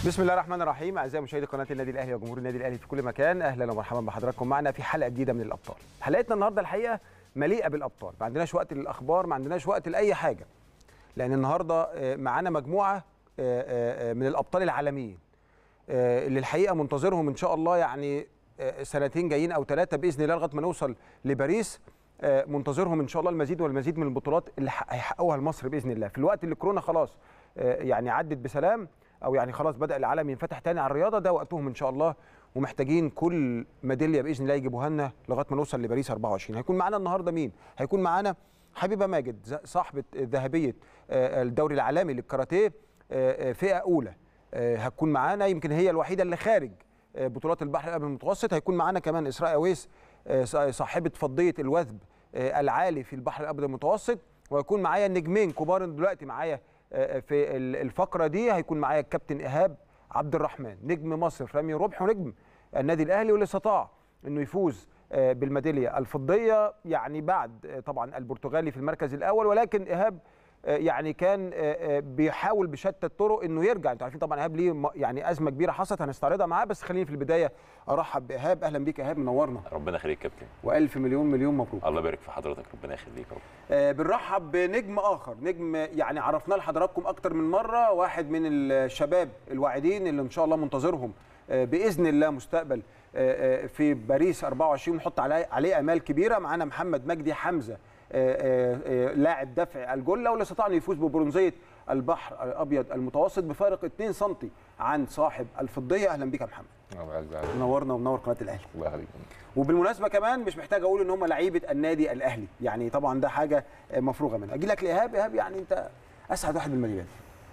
بسم الله الرحمن الرحيم اعزائي مشاهدي قناه النادي الاهلي وجمهور النادي الاهلي في كل مكان اهلا ومرحبا بحضراتكم معنا في حلقه جديده من الابطال حلقتنا النهارده الحقيقه مليئه بالابطال ما عندناش وقت للاخبار ما عندناش وقت لاي حاجه لان النهارده آه، معانا مجموعه آه، آه، من الابطال العالميين آه، اللي الحقيقه منتظرهم ان شاء الله يعني آه، سنتين جايين او ثلاثه باذن الله لغايه ما نوصل لباريس آه، منتظرهم ان شاء الله المزيد والمزيد من البطولات اللي ح- هيحققوها لمصر باذن الله في الوقت اللي كورونا خلاص آه، يعني عدت بسلام او يعني خلاص بدا العالم ينفتح تاني على الرياضه ده وقتهم ان شاء الله ومحتاجين كل ميداليه باذن الله يجيبوها لنا لغايه ما نوصل لباريس 24 هيكون معانا النهارده مين هيكون معانا حبيبه ماجد ز- صاحبه ذهبيه آه، الدوري العالمي للكاراتيه آه، آه، فئه اولى آه، هتكون معانا يمكن هي الوحيده اللي خارج آه، بطولات البحر الابيض المتوسط هيكون معانا كمان اسراء اويس آه، ص- صاحبه فضيه الوثب آه، العالي في البحر الابيض المتوسط وهيكون معايا نجمين كبار دلوقتي معايا آه، في ال- الفقره دي هيكون معايا الكابتن ايهاب عبد الرحمن نجم مصر في رمي ربح ونجم النادي الاهلي واللي استطاع انه يفوز آه، بالميداليه الفضيه يعني بعد آه، طبعا البرتغالي في المركز الاول ولكن ايهاب آه، يعني كان آه، آه، بيحاول بشتى الطرق انه يرجع انتوا عارفين طبعا ايهاب ليه م- يعني ازمه كبيره حصلت هنستعرضها معاه بس خليني في البدايه ارحب بايهاب اهلا بيك يا ايهاب منورنا ربنا يخليك كابتن والف مليون مليون مبروك الله يبارك في حضرتك ربنا يخليك يا رب آه، بنرحب بنجم اخر نجم يعني عرفناه لحضراتكم اكتر من مره واحد من الشباب الواعدين اللي ان شاء الله منتظرهم آه، باذن الله مستقبل آه، آه، في باريس 24 نحط عليه عليه امال كبيره معانا محمد مجدي حمزه آه، آه، آه، لاعب دفع الجله واللي استطاع انه يفوز ببرونزيه البحر الابيض المتوسط بفارق 2 سم عن صاحب الفضيه اهلا بك يا محمد الله يعزك منورنا ومنور قناه الاهلي الله يخليك وبالمناسبه كمان مش محتاج اقول ان هم لعيبه النادي الاهلي يعني طبعا ده حاجه مفروغه منها اجي لك لايهاب ايهاب يعني انت اسعد واحد بالميداليات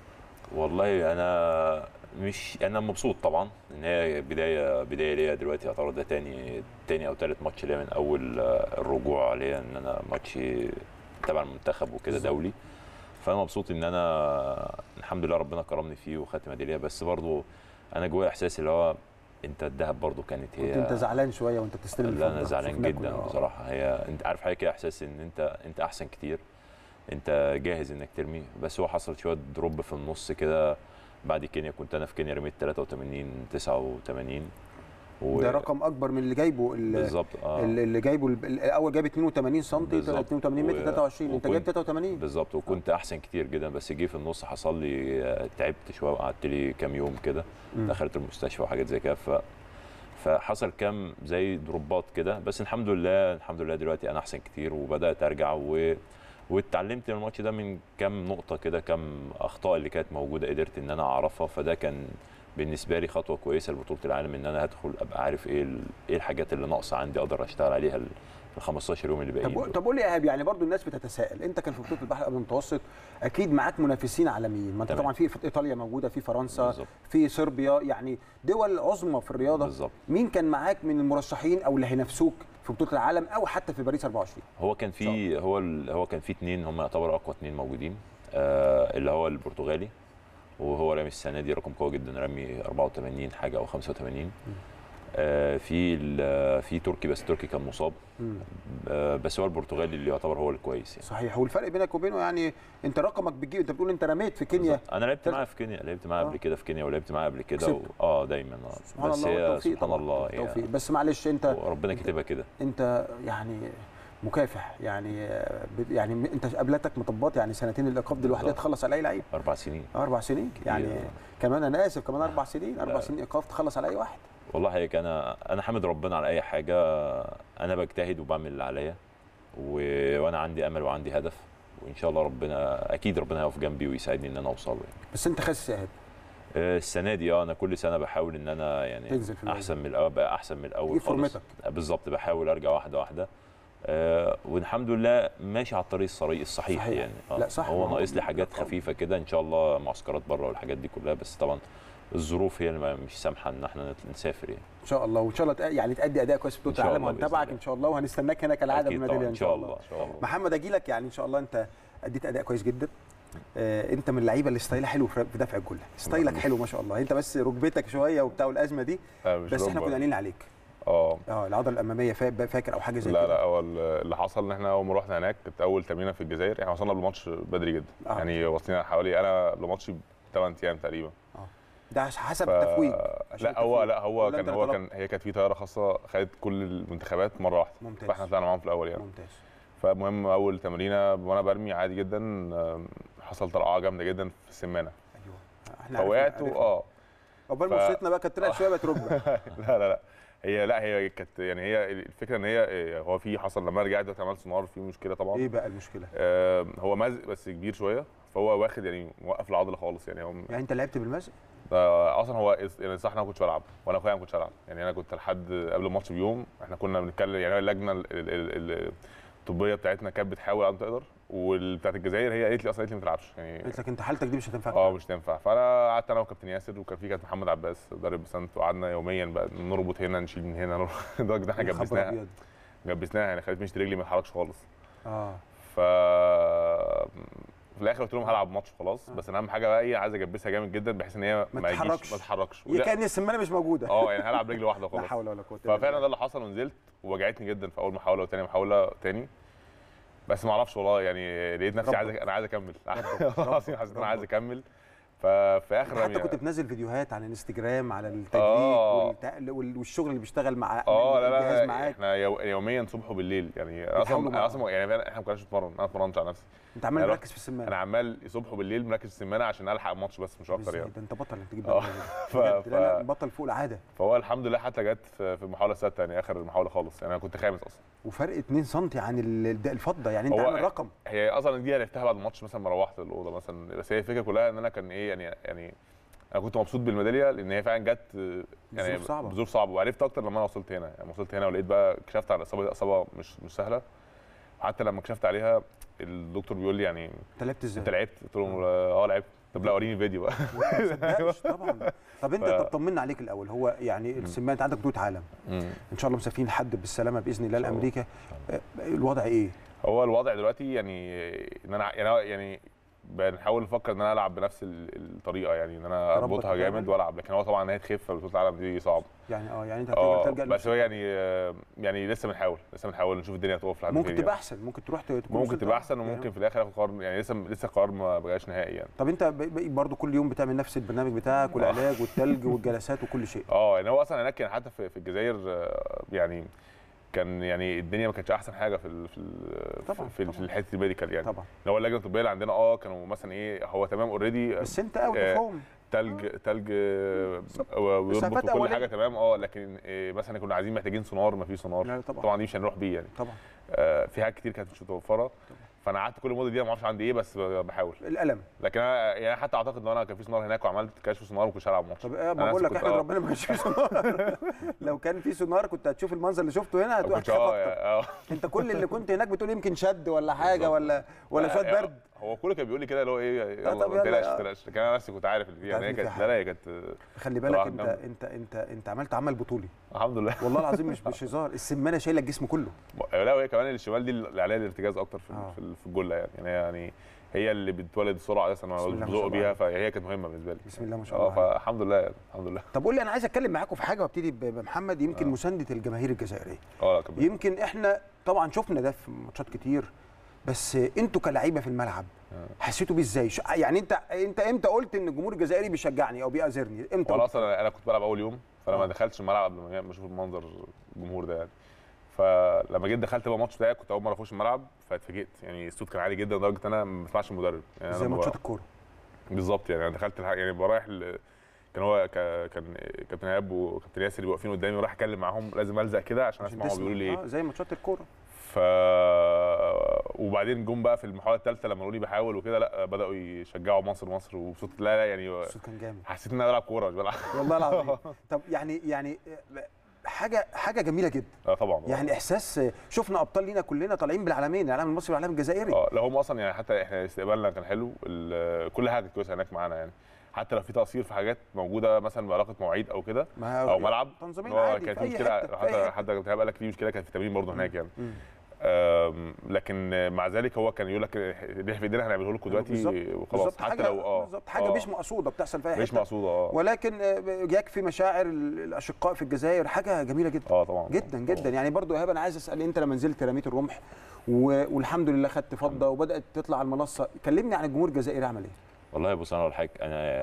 والله انا مش انا مبسوط طبعا ان هي بدايه بدايه ليا دلوقتي يعتبر ده تاني تاني او تالت ماتش ليا من اول آه، الرجوع ليا ان انا ماتش تبع المنتخب وكده بالظبط. دولي فانا مبسوط ان انا الحمد لله ربنا كرمني فيه وخدت ميداليه بس برضو انا جوايا احساس اللي هو انت الذهب برضو كانت هي كنت انت زعلان شويه وانت بتستلم لا انا الفضة. زعلان شفناك جدا كنا- بصراحه هي انت عارف حضرتك ايه احساس ان انت انت احسن كتير انت جاهز انك ترمي بس هو حصل شويه دروب في النص كده بعد كينيا كنت انا في كينيا رميت 83 89 و... ده رقم اكبر من اللي جايبه ال- بالظبط اه اللي اللي جايبه ال- الاول جايب 82 سم بالظبط. 82 متر و- 23 انت جايب وكنت- 83 بالظبط وكنت احسن كتير جدا بس جه في النص حصل لي آه، تعبت شويه وقعدت لي كام يوم كده مم. دخلت المستشفى وحاجات زي كده ف فحصل كام زي دروبات كده بس الحمد لله الحمد لله دلوقتي انا احسن كتير وبدات ارجع و واتعلمت من الماتش ده من كام نقطه كده كام اخطاء اللي كانت موجوده قدرت ان انا اعرفها فده كان بالنسبه لي خطوه كويسه لبطوله العالم ان انا هدخل ابقى عارف ايه ال- ايه الحاجات اللي ناقصه عندي اقدر اشتغل عليها ال ال 15 يوم اللي باقيين طب دول. طب قول لي يا ايهاب يعني برضو الناس بتتساءل انت كان في بطوله البحر الابيض المتوسط اكيد معاك منافسين عالميين ما انت تمام. طبعا في في ايطاليا موجوده في فرنسا بالظبط. في صربيا يعني دول عظمى في الرياضه بالظبط مين كان معاك من المرشحين او اللي هينافسوك في بطوله العالم او حتى في باريس 24 هو كان في هو ال- هو كان في اثنين هم يعتبروا اقوى اثنين موجودين آه اللي هو البرتغالي وهو رامي السنه دي رقم قوي جدا رامي 84 حاجه او 85 آه في ال- في تركي بس تركي كان مصاب آه بس هو البرتغالي اللي يعتبر هو الكويس يعني صحيح والفرق بينك وبينه يعني انت رقمك بتجيب انت بتقول انت رميت في كينيا بالظبط. انا لعبت تر- معاه في كينيا لعبت معاه آه. قبل كده في كينيا ولعبت معاه قبل كده و... كسبته. اه دايما اه سبحان بس الله هي والتوفيق سبحان طبعا الله هي التوفيق بس معلش انت ربنا كاتبها كده انت يعني مكافح يعني آه، ب- يعني م- انت قابلتك مطبات يعني سنتين الايقاف دي لوحدها بالظبط. تخلص على اي لعيب اربع سنين اربع سنين يعني كتير. كمان انا اسف كمان اربع سنين اربع لا. سنين ايقاف تخلص على اي واحد والله هيك انا انا حامد ربنا على اي حاجه انا بجتهد وبعمل اللي عليا و... وانا عندي امل وعندي هدف وان شاء الله ربنا اكيد ربنا هيقف جنبي ويساعدني ان انا اوصل له يعني. بس انت خاسس يا ايهاب آه، السنه دي اه انا كل سنه بحاول ان انا يعني تنزل في الموضوع. احسن من الاول بقى احسن من الاول تجيب خالص فورمتك. آه، بالظبط بحاول ارجع واحده واحده آه والحمد لله ماشي على الطريق الصريح الصحيح صحيح. يعني آه لا، صح، ما هو هو ناقص لي حاجات طبعاً. خفيفه كده ان شاء الله معسكرات بره والحاجات دي كلها بس طبعا الظروف هي اللي ما- مش سامحه ان احنا نت- نسافر يعني ان شاء الله وان شاء الله تق- يعني تأدي اداء كويس في بطوله إن شاء العالم الله بإذن وهنتابعك الله. ان شاء الله وهنستناك هنا كالعاده أكيد بالميداليه طبعاً، ان شاء الله ان شاء الله محمد اجي لك يعني ان شاء الله انت اديت اداء كويس جدا آه انت من اللعيبه اللي ستايلها حلو في في دفع الجله ستايلك يخليك. حلو ما شاء الله انت بس ركبتك شويه وبتاع والازمه دي لا مش بس احنا ركبة. كنا قايلين عليك اه اه العضله الاماميه فا- فاكر او حاجه زي لا كده لا هو اللي حصل ان احنا اول ما رحنا هناك كانت اول تمرينه في الجزائر احنا وصلنا قبل الماتش بدري جدا آه. يعني واصلين حوالي انا قبل الماتش بثمان ايام تقريبا آه. ده حسب ف- التفويج عشان لا هو التفويج. لا هو ولا كان أنت هو طلبت؟ كان هي كانت في طياره خاصه خدت كل المنتخبات مره واحده ممتاز فاحنا طلعنا معاهم في الاول يعني ممتاز فالمهم اول تمرينه وانا برمي عادي جدا آم، حصل طرقعه جامده جدا في السمانه ايوه احنا فوقعت عرفنا- عرفنا. اه عقبال ف- ما وصلتنا بقى كانت طلعت شويه بقت ركبه لا لا لا هي لا هي كانت يعني هي الفكره ان هي إيه، هو في حصل لما رجعت دلوقتي عملت سونار في مشكله طبعا ايه بقى المشكله؟ آم، هو مزق بس كبير شويه فهو واخد يعني موقف العضله خالص يعني هو يعني انت لعبت بالمزق؟ آه، اصلا هو إس- يعني صح انا ما كنتش بلعب وانا اخويا ما كنتش بلعب يعني انا كنت لحد قبل الماتش بيوم احنا كنا بنتكلم يعني اللجنه ال- ال- ال- الطبيه بتاعتنا كانت بتحاول قد ما تقدر والبتاعت الجزائر هي قالت لي اصلا قالت لي ما تلعبش يعني قلت لك انت حالتك دي مش هتنفع اه مش تنفع فانا قعدت انا وكابتن ياسر وكان في كابتن محمد عباس مدرب بسنت وقعدنا يوميا بقى نربط هنا نشيل من هنا نربط- لدرجه ان احنا يا خبر جبسناها أبيض. جبسناها يعني خلت مشي رجلي ما تتحركش خالص اه ف في الاخر قلت لهم هلعب ماتش خلاص بس انا اهم حاجه بقى ايه عايز اجبسها جامد جدا بحيث ان هي ما ما يجيش تتحركش. ما تتحركش هي وده- كان السمانه مش موجوده اه يعني هلعب رجل واحده لا خلاص حول ولا قوه إلا ففعلا بالله. ده اللي حصل ونزلت ووجعتني جدا في اول محاوله وتاني محاوله تاني بس ما اعرفش والله يعني لقيت نفسي عايز ربك. انا عايز اكمل ربك. والله العظيم حسيت ان انا عايز اكمل ففي اخر حتى رمية- كنت بتنزل فيديوهات على الانستجرام على التدريب آه. والت- وال- والشغل اللي بيشتغل مع اه لا الجهاز لا معاك احنا يو- يوميا صبح وبالليل يعني بتحاولوا اصلا مع- اصلا يعني احنا ما كناش بنتمرن انا ما اتمرنتش على نفسي انت عمال أنا مركز في السمانه انا عمال صبح وبالليل مركز في السمانه عشان الحق الماتش بس مش اكتر إزاي؟ يعني ده انت بطل انت تجيب آه. بطل ف- بجد. لا لا ف- بطل فوق العاده فهو الحمد لله حتى جت في في المحاوله السادسه يعني اخر المحاوله خالص يعني انا كنت خامس اصلا وفرق 2 سم عن ال- ده الفضه يعني انت هو- عامل رقم هي اصلا دي عرفتها بعد الماتش مثلا ما روحت الاوضه مثلا بس هي الفكره كلها ان انا كان ايه يعني يعني انا كنت مبسوط بالميداليه لان هي فعلا جت آه، يعني بظروف صعبة. بظروف صعبه وعرفت اكتر لما انا وصلت هنا يعني وصلت هنا ولقيت بقى كشفت على الاصابه دي اصابه مش مش سهله وحتى لما كشفت عليها الدكتور بيقول لي يعني انت لعبت ازاي؟ انت لعبت قلت له اه لعبت طب لا وريني الفيديو بقى ما تصدقش طبعا طب انت ف- طب طمنا عليك الاول هو يعني السمان انت عندك بطوله عالم ان شاء الله مسافرين لحد بالسلامه باذن الله إن شاء الله. لامريكا آه، الوضع ايه؟ هو الوضع دلوقتي يعني ان انا يعني يعني بنحاول نفكر ان انا العب بنفس ال- الطريقه يعني ان انا تربط اربطها وتعمل؟ جامد والعب لكن هو طبعا ان هي تخف فبطوله العالم دي صعب يعني اه يعني انت اه هترجع تلجا بس هو يعني آه، يعني لسه بنحاول لسه بنحاول نشوف الدنيا هتقف لحد ممكن فين تبقى يعني. احسن ممكن تروح ت- تكون ممكن وصلت تبقى آه. احسن يعني وممكن في الاخر اخد قرار يعني لسه لسه القرار ما بقاش نهائي يعني طب انت ب- ب- برضو كل يوم بتعمل نفس البرنامج بتاعك والعلاج والتلج والجلسات وكل شيء اه يعني هو اصلا هناك يعني حتى في, في الجزائر آه، يعني كان يعني الدنيا ما كانتش احسن حاجه في ال في ال طبعاً، في, طبعاً. في الحته الميديكال يعني طبعا اللي هو اللجنه الطبيه اللي عندنا اه كانوا مثلا ايه هو تمام اوريدي بس انت اوت آه، اوف هوم تلج تلج آه، ويربط مسافات وكل أولية. حاجه تمام اه لكن آه، مثلا كنا عايزين محتاجين سونار ما فيش سونار لا طبعا طبعا دي مش هنروح بيه يعني طبعا آه، في حاجات كتير كانت مش متوفره فانا قعدت كل المده دي أنا ما اعرفش عندي ايه بس بحاول الالم لكن انا يعني حتى اعتقد لو انا كان في سونار هناك وعملت كشف سونار ما كنتش هلعب ماتش طب ايه أنا ما بقول لك كنت- احمد آه. ربنا ما كانش في سونار لو كان في سونار كنت هتشوف المنظر اللي شفته هنا ما هتروح كنتش تخاف اه اكتر اه انت كل اللي كنت هناك بتقول يمكن شد ولا حاجه بالظبط. ولا ولا شويه يعني برد هو كله كان بيقول لي كده اللي هو ايه يلا طب ما يلا، تقلقش آه. ما تقلقش لكن انا نفسي كنت عارف اللي فيها يعني هي عارف إن في كانت لا لا هي كانت خلي بالك صراحة انت جامدة. انت انت انت عملت عمل بطولي الحمد لله والله العظيم مش مش هزار السمانه شايله الجسم كله لا وهي كمان الشمال دي اللي عليها الارتكاز اكتر في آه. في ال- في الجله يعني يعني هي يعني هي اللي بتولد السرعه اساسا بسم الله انا ما شاء بزق الله بيها عليك. فهي كانت مهمه بالنسبه لي بسم الله ما شاء اه الله عليك. فالحمد لله يعني الحمد لله طب قول لي انا عايز اتكلم معاكم في حاجه وابتدي ب- بمحمد يمكن آه. مسانده الجماهير الجزائريه اه لا كان يمكن احنا طبعا شفنا ده في ماتشات كتير بس انتوا كلاعيبه في الملعب آه. حسيتوا بيه ازاي ش- يعني انت انت امتى قلت ان الجمهور الجزائري بيشجعني او بيأذرني امتى وانا قلت؟ اصلا انا كنت بلعب اول يوم فانا آه. ما دخلتش الملعب قبل ما ما اشوف المنظر الجمهور ده يعني فلما جيت دخلت بقى الماتش بتاعي كنت اول مره اخش الملعب فاتفاجئت يعني الصوت كان عالي جدا لدرجه ان انا ما بسمعش المدرب يعني أنا زي لما ماتشات الكوره بالظبط يعني انا دخلت الح... يعني برايح ال... كان هو ك... كان كابتن ايهاب وكابتن ياسر اللي واقفين قدامي وراح اتكلم معاهم لازم الزق كده عشان عشان اسمع هو تسمع. بيقولوا لي ايه اه زي ماتشات الكوره ف وبعدين جم بقى في المحاوله الثالثه لما قالوا لي بحاول وكده لا بداوا يشجعوا مصر مصر وبصوت لا لا يعني الصوت كان جامد حسيت ان انا بلعب كوره مش بلعب والله العظيم طب يعني يعني حاجه حاجه جميله جدا اه طبعا يعني احساس شفنا ابطال لينا كلنا طالعين بالعالمين العالم المصري والعالم الجزائري اه لا هم اصلا يعني حتى احنا استقبالنا كان حلو ال- كل حاجه كانت كويسه هناك معانا يعني حتى لو في تقصير في حاجات موجوده مثلا بعلاقه مواعيد او كده ما او ملعب تنظيمين هو عادي كانت في في اي مشكله حته في أي حتى حتة. حتى كابتن ايهاب قال لك في مشكله كانت في التمرين برضه هناك يعني مم. آم، لكن مع ذلك هو كان يقول لك اللي في ايدينا هنعمله لكم دلوقتي بالظبط. وخلاص بالظبط حتى حاجة لو اه بالظبط حاجه آه، مش مقصوده بتحصل في اي مش حته مقصوده اه ولكن آه، يكفي مشاعر ال- الاشقاء في الجزائر حاجه جميله جدا اه طبعا جدا جدا يعني برضو ايهاب انا عايز اسال انت لما نزلت رميت الرمح و- والحمد لله خدت فضه وبدات تطلع على المنصه كلمني عن الجمهور الجزائري عمل ايه والله بص انا اقول لحضرتك انا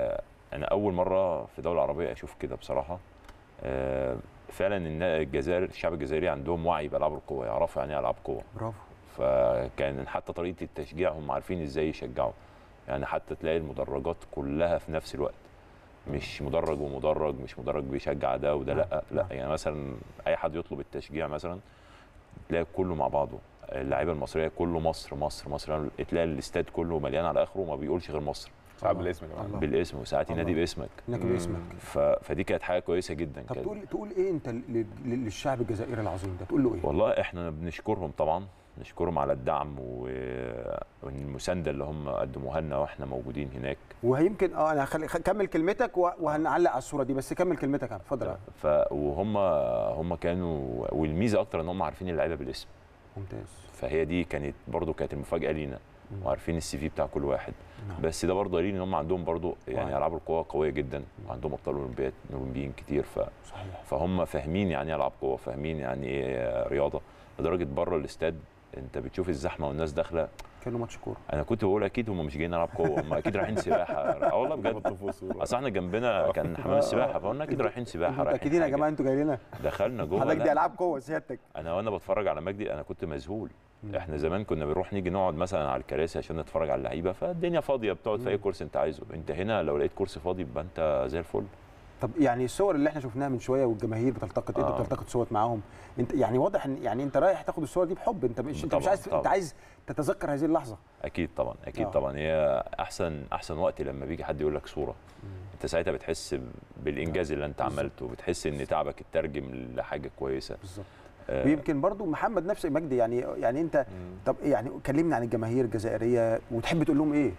انا اول مره في دوله عربيه اشوف كده بصراحه آه، فعلا ان الجزائر الشعب الجزائري عندهم وعي بالعاب القوه يعرفوا يعني ايه العاب قوه برافو فكان حتى طريقه التشجيع هم عارفين ازاي يشجعوا يعني حتى تلاقي المدرجات كلها في نفس الوقت مش مدرج ومدرج مش مدرج بيشجع ده وده لا لا نعم. يعني مثلا اي حد يطلب التشجيع مثلا تلاقي كله مع بعضه اللعيبه المصريه كله مصر مصر مصر تلاقي الاستاد كله مليان على اخره وما بيقولش غير مصر ساعات الله. بالاسم كمان الله. بالاسم وساعات ينادي الله. باسمك انك مم. باسمك ف... فدي كانت حاجه كويسه جدا طب كانت- تقول تقول ايه انت ل- ل- للشعب الجزائري العظيم ده تقول له ايه والله احنا بنشكرهم طبعا نشكرهم على الدعم و- والمسانده اللي هم قدموها لنا واحنا موجودين هناك وهيمكن اه انا هخلي خ- كمل كلمتك و- وهنعلق على الصوره دي بس كمل كلمتك يا عم. اتفضل يا عم. ف وهم هم كانوا والميزه اكتر ان هم عارفين اللعيبه بالاسم ممتاز فهي دي كانت برضو كانت المفاجاه لينا مم. وعارفين السي في بتاع كل واحد نعم. بس ده برضو دليل ان هم عندهم برضو يعني وعي. العاب القوه قويه جدا وعندهم ابطال اولمبياد اولمبيين كتير ف صحيح فهم فاهمين يعني ايه العاب قوه فاهمين يعني ايه رياضه لدرجه بره الاستاد انت بتشوف الزحمه والناس داخله كانه ماتش كوره انا كنت بقول اكيد هم مش جايين نلعب قوه هم اكيد رايحين سباحه اه والله بجد بحطوا فوق الصورة. اصل احنا جنبنا كان حمام السباحه فقلنا اكيد رايحين سباحه رايحين متاكدين يا حاجة. جماعه انتوا جايين لنا دخلنا جوه حضرتك لا، دي العاب قوه سيادتك انا وانا بتفرج على مجدي انا كنت مذهول مم. احنا زمان كنا بنروح نيجي نقعد مثلا على الكراسي عشان نتفرج على اللعيبه فالدنيا فاضيه بتقعد في اي مم. كرسي انت عايزه انت هنا لو لقيت كرسي فاضي يبقى انت زي الفل طب يعني الصور اللي احنا شفناها من شويه والجماهير بتلتقط انت آه. بتلتقط صور معاهم انت يعني واضح ان يعني انت رايح تاخد الصور دي بحب انت مش انت مش طبعاً، عايز انت طبعاً. عايز تتذكر هذه اللحظه اكيد طبعا اكيد آه. طبعا هي احسن احسن وقت لما بيجي حد يقول لك صوره انت ساعتها بتحس بالانجاز اللي انت بالظبط. عملته بتحس ان تعبك اترجم لحاجه كويسه بالظبط آه، ويمكن برضو محمد نفسه مجدي يعني يعني انت مم. طب يعني كلمنا عن الجماهير الجزائريه وتحب تقول لهم ايه؟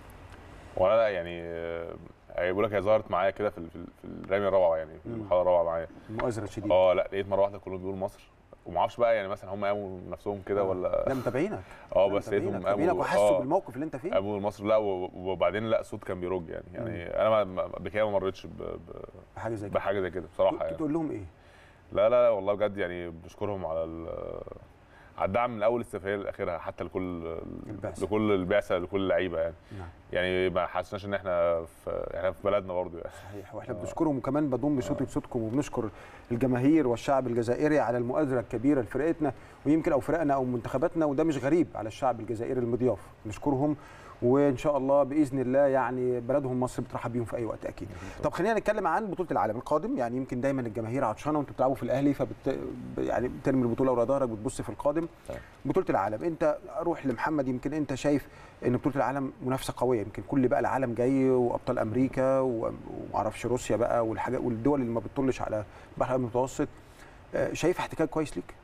وانا لا يعني آه، يعني بقول لك هي ظهرت معايا كده في ال- في ال- في الرمي الروعه يعني في مم. المحاضره الروعه معايا المؤازره الشديده اه لا لقيت مره واحده كلهم بيقولوا مصر وما اعرفش بقى يعني مثلا هم قاموا نفسهم كده ولا لا متابعينك اه لا، بس لقيتهم متابعينك متابعينك قاموا وحسوا آه، بالموقف اللي انت فيه قاموا مصر لا و- وبعدين لا الصوت كان بيرج يعني يعني انا ما- ما- قبل كده ما مريتش ب- ب- حاجه زي كده بحاجه زي كده بصراحه تقول- يعني تقول لهم ايه؟ لا لا لا والله بجد يعني بنشكرهم على ال- على الدعم من اول السفريه لاخرها حتى لكل البعثة. لكل البعثه لكل اللعيبه يعني نعم يعني ما حسناش ان احنا في احنا في بلدنا برضو يعني صحيح واحنا بنشكرهم وكمان بضم بصوتي بصوتكم وبنشكر الجماهير والشعب الجزائري على المؤازره الكبيره لفرقتنا ويمكن او فرقنا او منتخباتنا وده مش غريب على الشعب الجزائري المضياف نشكرهم وان شاء الله باذن الله يعني بلدهم مصر بترحب بيهم في اي وقت اكيد طب خلينا نتكلم عن بطوله العالم القادم يعني يمكن دايما الجماهير عطشانه وانتوا بتلعبوا في الاهلي فبت يعني بترمي البطوله ورا ظهرك بتبص في القادم طيب. بطوله العالم انت اروح لمحمد يمكن انت شايف ان بطوله العالم منافسه قويه يمكن كل بقى العالم جاي وابطال امريكا و- ومعرفش روسيا بقى والحاجات والدول اللي ما بتطلش على البحر المتوسط آه، شايف احتكاك كويس ليك؟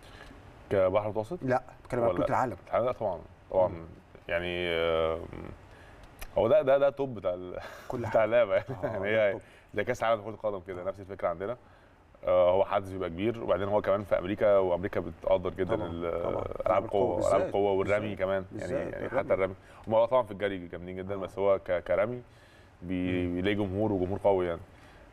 كبحر متوسط لا بتكلم عن ولا- بطوله العالم الحقيقة لا طبعا طبعا مم. يعني آم، هو ده ده ده توب بتاع ال- كل بتاع حاجه اللعبه آه، يعني ده هي توب. زي كاس العالم لكره القدم كده نفس الفكره عندنا آه، هو حدث بيبقى كبير وبعدين هو كمان في امريكا وامريكا بتقدر جدا طبعاً، ال- طبعاً. العاب ألعاب القوة القوه العاب بالذات، القوه والرمي بالذات، كمان يعني بالذات يعني الرمي. حتى الرمي هم طبعا في الجري جامدين جدا بس هو ك- كرمي بي- مم. بيلاقي جمهور وجمهور قوي يعني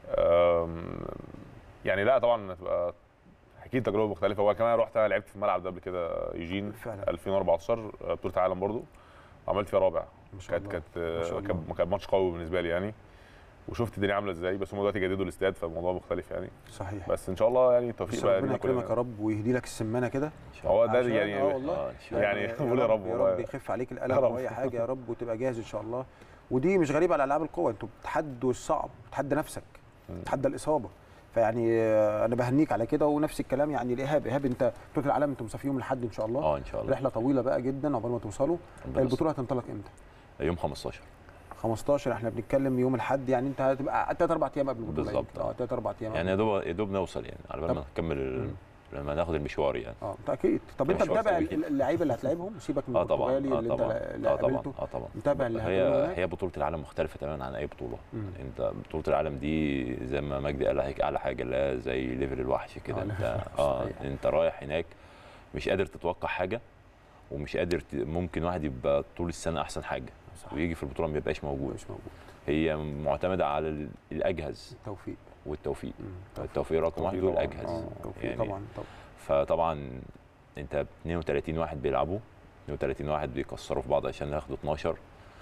آم، يعني لا طبعا هتبقى اكيد تجربه مختلفه هو كمان رحت لعبت في الملعب ده قبل كده يوجين فعلا 2014 آه، بطوله عالم برضو عملت فيها رابع ما شاء كانت الله كانت ما شاء آه، الله. كان كان ماتش قوي بالنسبه لي يعني وشفت الدنيا عامله ازاي بس هم دلوقتي جددوا الاستاد فالموضوع مختلف يعني صحيح بس ان شاء الله يعني بس توفيق بقى ربنا لينا يكرمك يا كلنا رب ويهدي لك السمانه كده إن شاء هو الله. ده عشان- يعني اه والله آه، إن شاء الله. يعني قول يا رب يا والله. رب يخف عليك يا الالم رب. او اي حاجه يا رب وتبقى جاهز ان شاء الله ودي مش غريبه على العاب القوه انتوا بتحدوا الصعب بتحدى نفسك مم. بتحدى الاصابه فيعني آه، انا بهنيك على كده ونفس الكلام يعني الايهاب ايهاب انت بطوله العالم انتوا مسافرين لحد ان شاء الله اه ان شاء الله رحله طويله بقى جدا عقبال ما توصلوا ربنا البطوله هتنطلق امتى يستر. يوم 15 15 احنا بنتكلم يوم الاحد يعني انت هتبقى 3 4 ايام قبل البطوله بالظبط. يمكن. اه 3 4 ايام يعني يا قبل. دوب يا دوب نوصل يعني على بال طب. ما نكمل ال- مم. لما ناخد المشوار يعني اه انت اكيد طب انت مشوار متابع طويل. اللعيبه اللي هتلاعبهم سيبك من اه طبعا البرتغالي اه اللي انت طبعا اللي اه طبعا قابلته اه طبعا متابع اللي هتقابله هي هناك؟ هي بطوله العالم مختلفه تماما عن اي بطوله مم. انت بطوله العالم دي زي ما مجدي قال عليك اعلى حاجه اللي هي زي ليفل الوحش كده آه، انت ليفل الوحش، اه صحيح. انت رايح هناك مش قادر تتوقع حاجه ومش قادر ت... ممكن واحد يبقى طول السنه احسن حاجه صح ويجي في البطوله ما يبقاش موجود مش موجود هي معتمده على ال- الاجهز توفيق والتوفيق مم. توفيق. التوفيق رقم واحد توفيق طبعاً. والاجهز آه، توفيق يعني طبعا طبعا فطبعا انت 32 واحد بيلعبوا 32 واحد بيكسروا في بعض عشان ياخدوا 12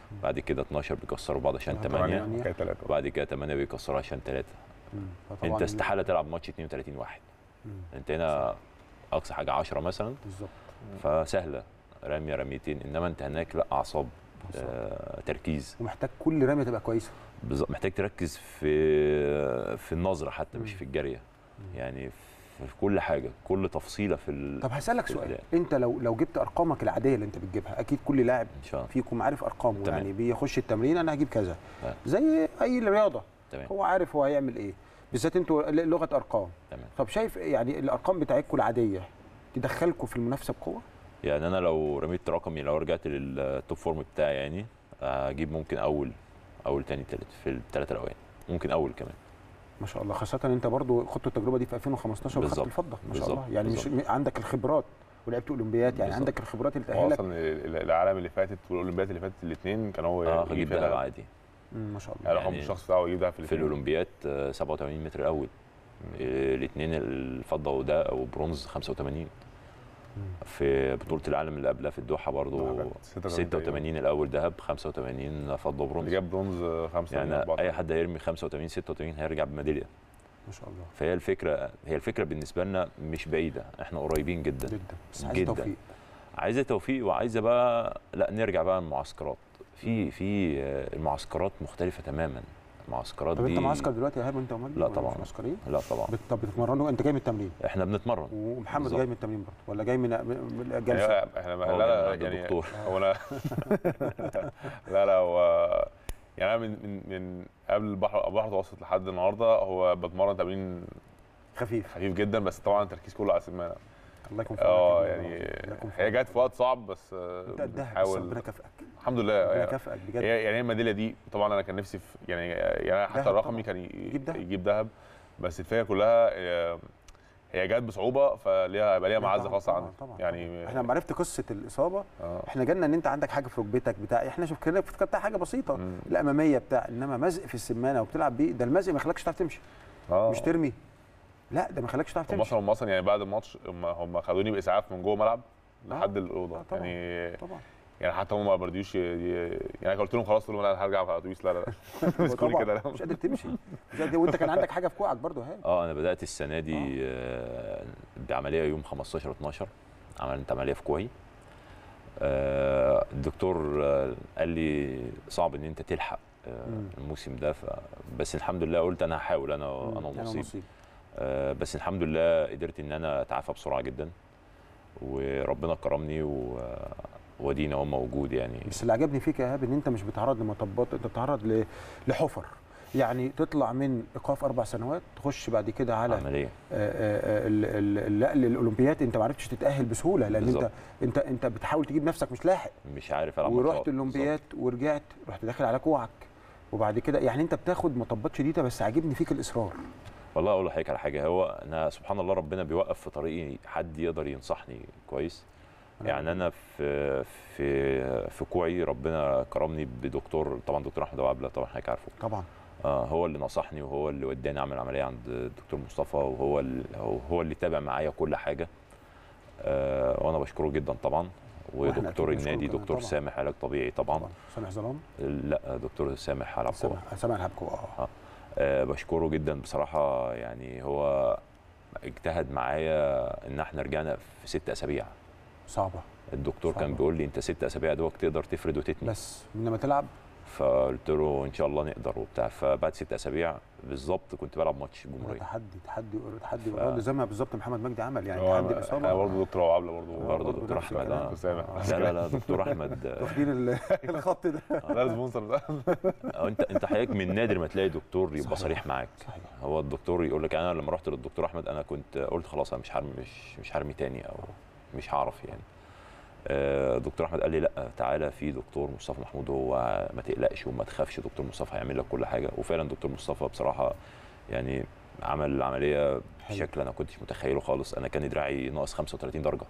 بعد كده 12 بيكسروا بعض عشان آه، 8 تمانية. كده ثلاثه وبعد كده 8 بيكسروا عشان 3 مم. فطبعاً انت استحاله تلعب ماتش 32 واحد مم. انت هنا اقصى حاجه 10 مثلا بالظبط فسهله رميه رميتين انما انت هناك لا اعصاب بالظبط. آه تركيز ومحتاج كل رميه تبقى كويسه بالظبط محتاج تركز في في النظره حتى مش مم. في الجاريه يعني في كل حاجه كل تفصيله في ال... طب هسالك في سؤال الأداء. انت لو لو جبت ارقامك العاديه اللي انت بتجيبها اكيد كل لاعب ان شاء الله فيكم عارف ارقامه تمام. يعني بيخش التمرين انا هجيب كذا آه. زي اي رياضه تمام هو عارف هو هيعمل ايه بالذات انتوا ل- لغه ارقام تمام طب شايف يعني الارقام بتاعتكم العاديه تدخلكم في المنافسه بقوه يعني انا لو رميت رقمي لو رجعت للتوب فورم بتاعي يعني اجيب ممكن اول اول تاني تالت في الثلاثه الاوائل ممكن اول كمان ما شاء الله خاصه انت برضو خدت التجربه دي في 2015 وخدت بالظبط. الفضه ما شاء بالظبط. الله يعني مش م- عندك الخبرات ولعبت اولمبياد يعني بالظبط. عندك الخبرات اللي هو تاهلك اصلا ال- ال- العالم اللي فاتت والاولمبياد اللي فاتت الاثنين كان هو اه يجيب هجيب فيها دهب دهب. عادي مم، ما شاء الله يعني رقم يعني الشخص بتاعه يجيب دهب في في الاثنين الاولمبياد آه، 87 متر الاول الاثنين الفضه وده وبرونز 85 في بطوله العالم اللي قبلها في الدوحه برضو كانت 86 86 الاول ذهب 85 فضه اللي برونز جاب برونز خمسه يعني أربعة. اي حد هيرمي 85 86 هيرجع بميداليه ما شاء الله فهي الفكره هي الفكره بالنسبه لنا مش بعيده احنا قريبين جدا جدا بس عايز جداً. توفيق عايزه توفيق وعايزه بقى لا نرجع بقى المعسكرات في في آه، المعسكرات مختلفه تماما المعسكرات طب دي انت معسكر دلوقتي يا ايهاب وانت ومجدي لا ولا طبعاً. مش معسكرين لا طبعا بت- طب بتتمرنوا انت جاي من التمرين احنا بنتمرن ومحمد بالظبط. جاي من التمرين برضه ولا جاي من من الجلسه يعني احنا هو لا لا عنده يعني دكتور. هو انا لا لا هو يعني انا من من من قبل البحر البحر المتوسط لحد النهارده هو بتمرن تمرين خفيف خفيف جدا بس طبعا التركيز كله على السمانه الله يكون في عونك اه يا يعني الله يكون في هي عونك. جت في وقت صعب بس آه، انت قدها بس بنحاول ربنا كافئك الحمد لله ربنا يعني كافئك بجد هي يعني هي الميداليه دي طبعا انا كان نفسي في يعني يعني أنا حتى دهب رقمي طبعاً. كان ي- يجيب دهب. يجيب ذهب بس الفكره كلها آه، هي جت بصعوبه فليها يبقى ليها لا معزه طبعاً، خاصه طبعاً، عندي طبعاً، يعني احنا لما عرفت قصه الاصابه آه. احنا جالنا ان انت عندك حاجه في ركبتك بتاع احنا شوف كده افتكرتها حاجه بسيطه مم. الاماميه بتاع انما مزق في السمانه وبتلعب بيه ده المزق ما يخليكش تعرف تمشي اه مش ترمي لا ده ما يخليكش تعرف هم تمشي مثلا هم مثلا يعني بعد الماتش هم هم خدوني باسعاف من جوه الملعب آه. لحد الاوضه آه، طبعاً. يعني طبعا يعني حتى هم ما برضيوش ي- ي- يعني أنا قلت لهم خلاص قلت لهم لا انا هرجع في الاتوبيس لا لا لا مسكوني طبعاً، كده لا مش قادر تمشي مش قادر وانت كان عندك حاجه في كوعك برضه هاني اه انا بدات السنه دي آه، بعمليه يوم 15 12 عملت عمليه في كوعي آه، الدكتور آه، قال لي صعب ان انت تلحق آه، مم. الموسم ده ف... بس الحمد لله قلت انا هحاول انا انا ونصيب آه، بس الحمد لله قدرت ان انا اتعافى بسرعه جدا وربنا كرمني و... ودينا هو موجود يعني بس اللي عجبني فيك يا ايهاب ان انت مش بتتعرض لمطبات انت بتتعرض ل- لحفر يعني تطلع من ايقاف اربع سنوات تخش بعد كده على عمليه آه، آه، ال- ال- ال- الاولمبياد انت ما عرفتش تتاهل بسهوله لان انت بالظبط. انت انت بتحاول تجيب نفسك مش لاحق مش عارف العب ورحت ماتشات. الاولمبياد ورجعت رحت داخل على كوعك وبعد كده يعني انت بتاخد مطبات شديده بس عاجبني فيك الاصرار والله اقول لحضرتك على حاجه هو انا سبحان الله ربنا بيوقف في طريقي حد يقدر ينصحني كويس يعني انا في في في كوعي ربنا كرمني بدكتور طبعا دكتور احمد ابو عبله طبعا حضرتك عارفه طبعا آه هو اللي نصحني وهو اللي وداني اعمل عمليه عند الدكتور مصطفى وهو اللي هو- هو اللي تابع معايا كل حاجه آه وانا بشكره جدا طبعا وإحنا ودكتور أكيد بنشكره النادي كمان دكتور طبعاً. سامح علاج طبيعي طبعا, طبعا سامح ظلام لا دكتور سامح على قوة سامح سامح الهبكو اه آه بشكره جدا بصراحه يعني هو اجتهد معايا ان احنا رجعنا في ست اسابيع صعبه الدكتور كان صعبة. بيقول لي انت ست اسابيع دوك تقدر تفرد وتتني بس انما تلعب فقلت له ان شاء الله نقدر وبتاع فبعد ست اسابيع بالظبط كنت بلعب ماتش ده الجمهوريه تحدي تحدي تحدي ف- ف... زي ما بالظبط محمد مجدي عمل يعني هو تحدي انا الاصابه برضه دكتور ابو عبله برضه برضه برضه دكتور نفس احمد الكلام. اه سامح. لا لا لا دكتور احمد آه، واخدين ال- الخط ده ده السبونسر ده آه، انت انت حضرتك من نادر ما تلاقي دكتور يبقى صحيح. صريح معاك صحيح هو الدكتور يقول لك انا لما رحت للدكتور احمد انا كنت قلت خلاص انا مش هرمي مش مش هرمي تاني او مش هعرف يعني آه، دكتور احمد قال لي لا تعالى في دكتور مصطفى محمود هو ما تقلقش وما تخافش دكتور مصطفى هيعمل لك كل حاجه وفعلا دكتور مصطفى بصراحه يعني عمل العمليه بشكل انا كنتش متخيله خالص انا كان دراعي ناقص 35 درجه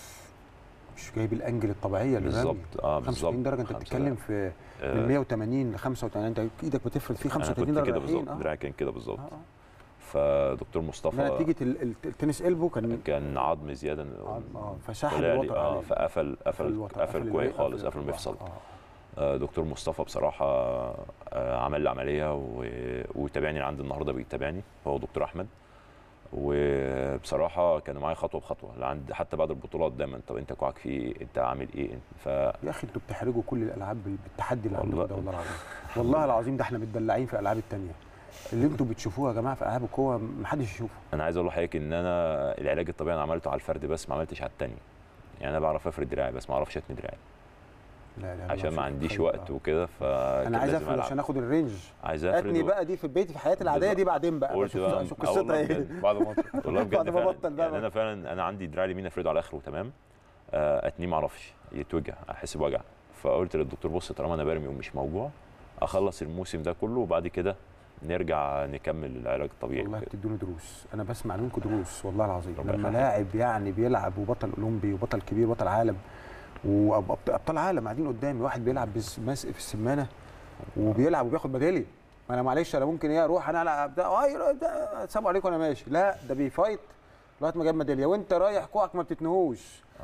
مش جايب الانجل الطبيعيه للرمي بالظبط اه بالظبط 35 درجه انت 35 بتتكلم في آه، من 180 ل 85 انت ايدك بتفرد فيه انا 35 كنت درجه كده رايحين بالظبط دراعي كان كده بالظبط اه فدكتور اه مصطفى نتيجه ال- ال- التنس البو كان كان عظم زياده اه آه، فسحب طلع لي الوتر اه عليه. فقفل قفل الوتر، قفل الوتر، كويس خالص الوتر. قفل المفصل آه. آه، دكتور مصطفى بصراحه آه، عمل لي عمليه و- وتابعني لعند النهارده بيتابعني هو دكتور احمد وبصراحه كانوا معايا خطوه بخطوه لعند حتى بعد البطولات دايما طب انت كوعك في ايه انت عامل ايه ف يا اخي انتوا بتحرجوا كل الالعاب بالتحدي اللي عندكم والله. ده والله العظيم والله العظيم ده احنا متدلعين في الالعاب التانيه اللي انتوا بتشوفوها يا جماعه في العاب القوه محدش يشوفه انا عايز اقول لحضرتك ان انا العلاج الطبيعي انا عملته على الفرد بس ما عملتش على التاني يعني انا بعرف افرد دراعي بس ما اعرفش اتني دراعي لا لا لا، عشان شوف ما عنديش الخير وقت بقى. وكده ف انا عايز افرد عشان اخد الرينج عايز افرد اتني و- بقى دي في بيتي في حياتي العاديه دي بعدين بقى قلت بشوف بقى شوف آه والله قصتها ايه بجد. بعد الماتش والله بجد بعد ما فعلا بطل بقى يعني انا فعلا انا عندي دراعي اليمين افرده على اخره تمام آه، اتنيه ما اعرفش يتوجع احس بوجع فقلت للدكتور بص طالما انا برمي ومش موجوع اخلص الموسم ده كله وبعد كده نرجع نكمل العلاج الطبيعي والله وكده. بتدوني دروس انا بسمع منكم دروس والله العظيم ربنا لما يخليك. لاعب يعني بيلعب وبطل اولمبي وبطل كبير وبطل عالم وابطال عالم قاعدين قدامي واحد بيلعب بس- ماسك في السمانه وبيلعب وبياخد ميداليه ما انا معلش انا ممكن ايه اروح انا العب ده اي ده السلام عليكم انا ماشي لا ده بيفايت لغايه ما جاب ميداليه وانت رايح كوعك ما بتتنهوش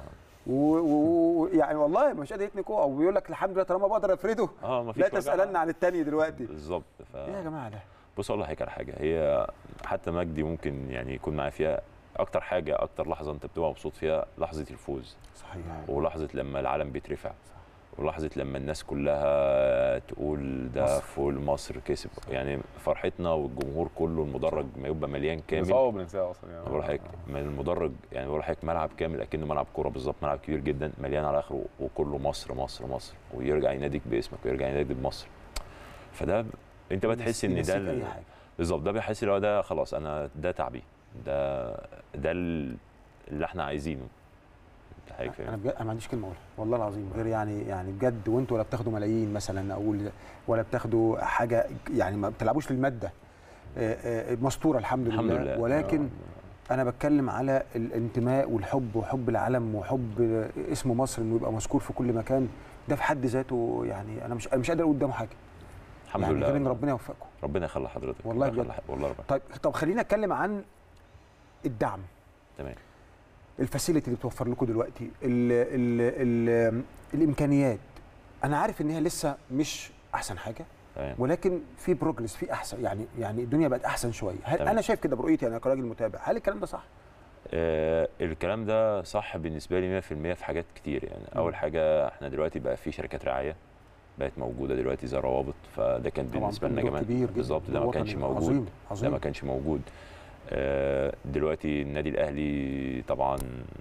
ويعني والله مش قادر يتني كوع وبيقول لك الحمد لله طالما بقدر افرده اه ما فيش لا وجع. تسالن عن التاني دلوقتي بالظبط ف... ايه يا جماعه ده بص اقول لحضرتك على حاجه هي حتى مجدي ممكن يعني يكون معايا فيها اكتر حاجه اكتر لحظه انت بتبقى مبسوط فيها لحظه الفوز صحيح ولحظه لما العلم بيترفع ولحظه لما الناس كلها تقول ده مصر. فول مصر كسب يعني فرحتنا والجمهور كله المدرج ما يبقى مليان كامل بنصور بننساها اصلا يعني أنا بقول لحضرتك من المدرج يعني بقول لحضرتك ملعب كامل اكنه ملعب كوره بالظبط ملعب كبير جدا مليان على اخره وكله مصر مصر مصر ويرجع يناديك باسمك ويرجع يناديك بمصر فده انت بقى تحس ان ده ينسيك ال- اي حاجه بالظبط ده بيحس اللي هو ده خلاص انا ده تعبي ده ده ال- اللي احنا عايزينه انت حضرتك انا فاهم بجد انا ما عنديش كلمه اقولها والله العظيم غير يعني يعني بجد وانتوا ولا بتاخدوا ملايين مثلا اقول ولا بتاخدوا حاجه يعني ما بتلعبوش للماده آه، آه، مستوره الحمد, الحمد لله لله. ولكن انا بتكلم على الانتماء والحب وحب العلم وحب آه، اسم مصر انه يبقى مذكور في كل مكان ده في حد ذاته يعني انا مش أنا مش قادر اقول قدامه حاجه الحمد يعني غير ان لله ربنا يوفقكم ربنا يخلي حضرتك والله ربنا بجد. يخلي- والله ربنا طيب طب خلينا اتكلم عن الدعم تمام الفاسيلتي اللي بتوفر لكم دلوقتي ال ال ال الامكانيات انا عارف ان هي لسه مش احسن حاجه تمام ولكن في بروجرس في احسن يعني يعني الدنيا بقت احسن شويه هل تمام. انا شايف كده برؤيتي انا كراجل متابع هل الكلام ده صح آه الكلام ده صح بالنسبه لي 100% في حاجات كتير يعني مم. اول حاجه احنا دلوقتي بقى في شركات رعايه بقت موجوده دلوقتي زي روابط فده كان طبعا بالنسبه لنا دور كمان كبير جدا بالظبط ده دور ما كانش وطني موجود عظيم ده عظيم ما كانش موجود آه، دلوقتي النادي الاهلي طبعا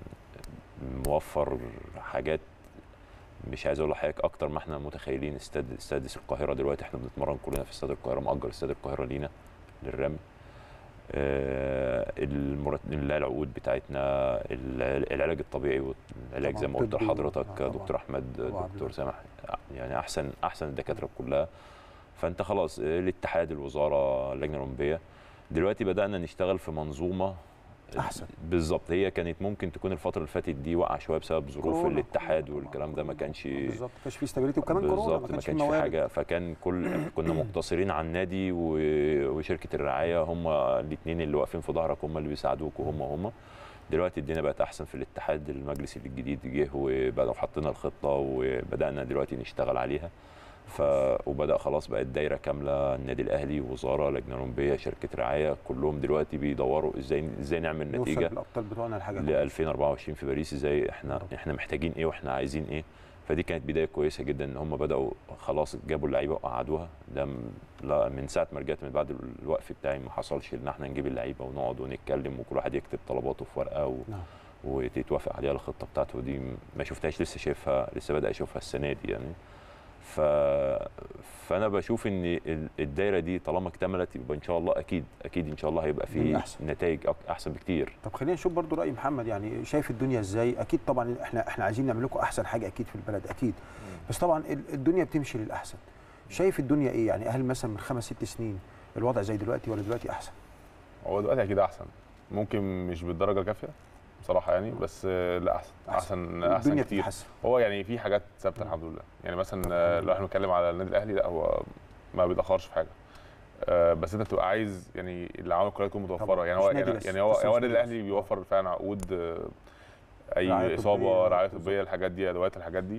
موفر حاجات مش عايز اقول لحضرتك اكتر ما احنا متخيلين استاد استاد القاهره دلوقتي احنا بنتمرن كلنا في استاد القاهره مأجر استاد القاهره لينا للرمي آه، المرت... لا العقود بتاعتنا ال- العلاج الطبيعي والعلاج طبعاً زي ما قلت طبي. لحضرتك آه، طبعاً. دكتور احمد طبعاً. دكتور سامح يعني احسن احسن الدكاتره كلها فانت خلاص الاتحاد الوزاره اللجنه الاولمبيه دلوقتي بدانا نشتغل في منظومه أحسن. بالظبط هي كانت ممكن تكون الفتره اللي فاتت دي واقعه شويه بسبب ظروف كورونا، الاتحاد كورونا والكلام ده ما طبعاً. كانش بالظبط ما كانش في استابيليتي وكمان كورونا بالظبط ما ما كانش في كانش في موارد حاجه فكان كل كنا مقتصرين على النادي و- وشركه الرعايه هم الاثنين اللي واقفين في ظهرك هم اللي بيساعدوك وهم هم دلوقتي الدنيا بقت احسن في الاتحاد المجلس الجديد جه وبداوا حطينا الخطه وبدانا دلوقتي نشتغل عليها ف وبدا خلاص بقت دايره كامله النادي الاهلي وزاره لجنه اولمبيه شركه رعايه كلهم دلوقتي بيدوروا ازاي ازاي نعمل نوصل نتيجه بالابطال بتوعنا لحاجه ل 2024 في باريس ازاي احنا يا رب. احنا محتاجين ايه واحنا عايزين ايه فدي كانت بدايه كويسه جدا ان هم بداوا خلاص جابوا اللعيبه وقعدوها ده م- لا من ساعه ما رجعت من بعد الوقف بتاعي ما حصلش ان احنا نجيب اللعيبه ونقعد ونتكلم وكل واحد يكتب طلباته في ورقه و... نعم. وتتوافق عليها الخطه بتاعته دي ما شفتهاش لسه شايفها لسه بدا اشوفها السنه دي يعني ف... فانا بشوف ان ال- الدايره دي طالما اكتملت يبقى ان شاء الله اكيد اكيد ان شاء الله هيبقى من في أحسن. نتائج أك- احسن بكتير طب خلينا نشوف برضو راي محمد يعني شايف الدنيا ازاي اكيد طبعا احنا احنا عايزين نعمل لكم احسن حاجه اكيد في البلد اكيد بس طبعا ال- الدنيا بتمشي للاحسن شايف الدنيا ايه يعني هل مثلا من خمس ست سنين الوضع زي دلوقتي ولا دلوقتي احسن هو دلوقتي اكيد احسن ممكن مش بالدرجه الكافيه بصراحه يعني بس آه، لا احسن احسن احسن الدنيا كتير بتتحسن هو يعني في حاجات ثابته الحمد لله يعني مثلا آه، لو احنا بنتكلم على النادي الاهلي لا هو ما بيتاخرش في حاجه آه، بس انت بتبقى عايز يعني العوامل كلها تكون متوفره طبعاً. يعني هو مش نادي يعني, بس، يعني هو بس مش هو نادي النادي بس. الاهلي بيوفر فعلا عقود آه، رعاية اي طبية، اصابه رعايه بالظبط. طبيه الحاجات دي ادوات الحاجات دي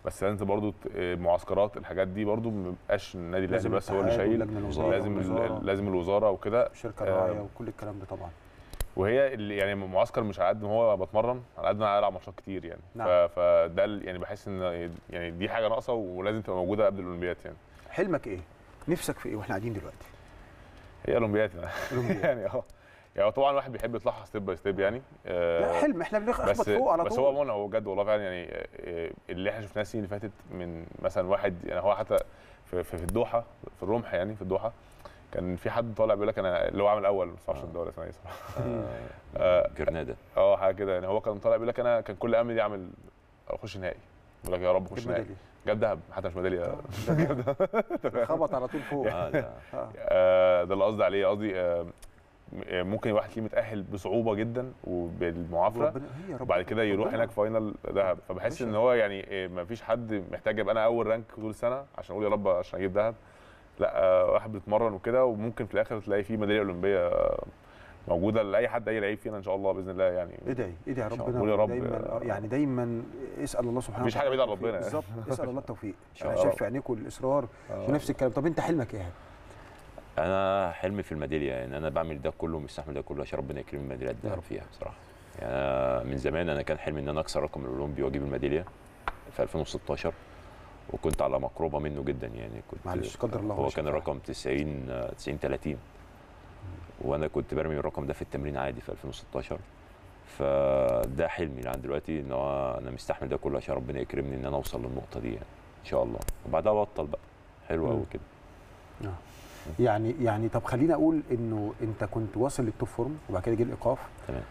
بس انت برضو ت- المعسكرات الحاجات دي برضو ما بيبقاش النادي الاهلي لازم بس هو اللي الاتحاد شايل واللجنة الوزارة. لازم ال- والوزارة. لازم الوزاره وكده الشركه آه، الراعيه وكل الكلام ده طبعا وهي اللي يعني معسكر مش على قد ما هو بتمرن على قد ما انا العب ماتشات كتير يعني نعم. ف- فده ال- يعني بحس ان يعني دي حاجه ناقصه ولازم تبقى موجوده قبل الاولمبياد يعني حلمك ايه؟ نفسك في ايه واحنا قاعدين دلوقتي؟ هي اولمبياد أولمبياد. يعني اه يعني هو طبعا الواحد بيحب يطلعها ستيب باي ستيب يعني آه، لا حلم احنا بنخبط بس فوق على بس طول هو منى هو بجد والله فعلا يعني آه، اللي احنا شفناه السنين اللي فاتت من مثلا واحد يعني هو حتى في, في في الدوحه في الرمح يعني في الدوحه كان في حد طالع بيقول لك انا اللي هو عامل اول ما اعرفش آه. الدوله اسمها ايه صراحه مم. آه، جرناده اه حاجه كده يعني هو كان طالع بيقول لك انا كان كل املي اعمل اخش نهائي بيقول لك يا رب اخش نهائي الميدالية. جاب دهب حتى مش ميداليه ده خبط على طول فوق آه، لا. آه. آه، ده اللي قصدي عليه قصدي آه، م- ممكن واحد ليه متاهل بصعوبه جدا وبالمعافره وربنا- هي ربنا- وبعد كده يروح ربنا. هناك فاينل دهب فبحس باشا. ان هو يعني ما فيش حد محتاج ابقى انا اول رانك طول السنه عشان اقول يا رب عشان اجيب دهب لا آه، واحد بيتمرن وكده وممكن في الاخر تلاقي فيه ميداليه اولمبيه آه، موجوده لاي حد اي لعيب فينا ان شاء الله باذن الله يعني ادعي ادعي شاء ربنا الله. قول يا رب. دايما آه، يعني دايما اسال الله سبحانه مفيش حاجة بعيدة عن التوفيق. ربنا. بالظبط اسال الله التوفيق شاء انا الله. شايف في عينيكم الاصرار آه. ونفس الكلام طب انت حلمك ايه؟ انا حلمي في الميداليه يعني انا بعمل ده كله مستحمل ده كله عشان ربنا يكرمني الميداليات الذهب فيها بصراحه يعني أنا من زمان انا كان حلمي ان انا اكسر رقم الاولمبي واجيب الميداليه في 2016 وكنت على مقربه منه جدا يعني كنت معلش قدر الله هو ما كان شاء الرقم 90 آه، 90 30 وانا كنت برمي الرقم ده في التمرين عادي في 2016 فده حلمي لعند دلوقتي ان هو انا مستحمل ده كله عشان ربنا يكرمني ان انا اوصل للنقطه دي يعني ان شاء الله وبعدها ابطل بقى حلو مم. قوي كده يعني يعني طب خليني اقول انه انت كنت واصل للتوب فورم وبعد كده جه الايقاف تمام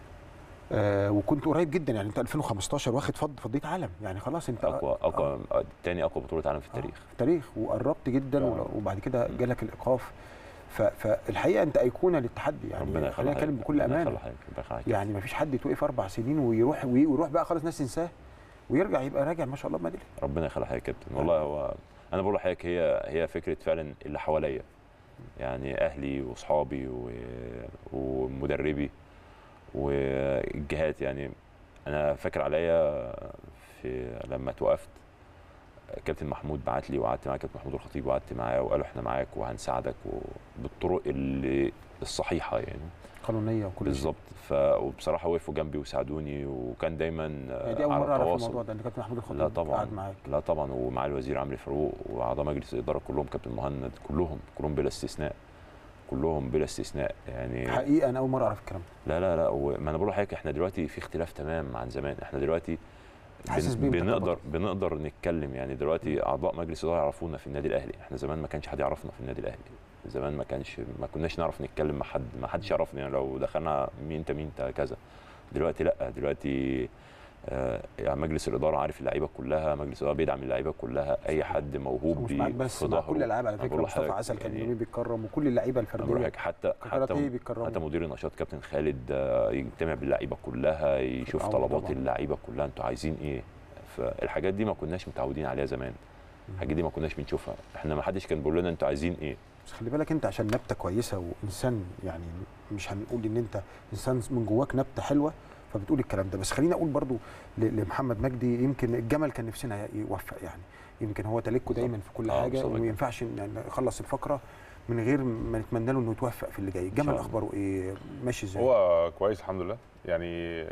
آه وكنت قريب جدا يعني انت 2015 واخد فض فضيت عالم يعني خلاص انت اقوى اقوى آه، تاني اقوى بطوله عالم في آه، التاريخ في التاريخ وقربت جدا آه. ول- وبعد كده جالك الايقاف ف- فالحقيقه انت ايقونه للتحدي يعني ربنا خلينا يخليك نتكلم بكل ربنا امانه يخليك ربنا يخليك يعني ما فيش حد يتوقف اربع سنين ويروح ويروح بقى خلاص الناس تنساه ويرجع يبقى راجع ما شاء الله بميداليه ربنا يخليك يا كابتن والله هو انا بقول لحضرتك هي هي فكره فعلا اللي حواليا يعني اهلي واصحابي و- ومدربي والجهات يعني انا فاكر عليا في لما توقفت كابتن محمود بعت لي وقعدت مع كابتن محمود الخطيب وقعدت معاه وقالوا احنا معاك وهنساعدك وبالطرق اللي الصحيحه يعني قانونيه وكل شيء. بالظبط ف وبصراحه وقفوا جنبي وساعدوني وكان دايما يعني دي اول على مره اعرف تواصل. الموضوع ده ان كابتن محمود الخطيب لا طبعا قعد معاك لا طبعا ومع الوزير عمرو فاروق واعضاء مجلس الاداره كلهم كابتن مهند كلهم كلهم بلا استثناء كلهم بلا استثناء يعني حقيقه انا اول مره اعرف الكلام ده لا لا لا وما انا بقول لحضرتك احنا دلوقتي في اختلاف تمام عن زمان احنا دلوقتي حاسس بن- بيه بنقدر بتقبض. بنقدر نتكلم يعني دلوقتي اعضاء مجلس الاداره يعرفونا في النادي الاهلي احنا زمان ما كانش حد يعرفنا في النادي الاهلي زمان ما كانش ما كناش نعرف نتكلم مع حد ما حدش يعرفنا يعني لو دخلنا مين انت مين انت كذا دلوقتي لا دلوقتي آه يعني مجلس الاداره عارف اللعيبه كلها مجلس الاداره بيدعم اللعيبه كلها اي حد موهوب مش بي معاك بس في مع ظهره كل الالعاب على أنا فكره بقول مصطفى لحضرتك عسل كان يعني- يومين بيتكرم وكل اللعيبه أنا بقول الفرديه لك حتى ككاراتيه حتى بيتكرموا. حتى مدير النشاط كابتن خالد آه، يجتمع باللعيبه كلها يشوف طبعاً، طلبات طبعاً. اللعيبه كلها انتوا عايزين ايه فالحاجات دي ما كناش متعودين عليها زمان الحاجات دي ما كناش بنشوفها احنا ما حدش كان بيقول لنا انتوا عايزين ايه بس خلي بالك انت عشان نبته كويسه وانسان يعني مش هنقول ان انت انسان من جواك نبته حلوه فبتقول الكلام ده بس خليني اقول برضو ل- لمحمد مجدي يمكن الجمل كان نفسنا يوفق يعني يمكن هو تلكه دايما في كل آه، حاجه بالظبط. وما ينفعش إن- يعني نخلص الفقره من غير ما نتمنى له انه يتوفق في اللي جاي الجمل الله. اخباره ايه ماشي ازاي هو كويس الحمد لله يعني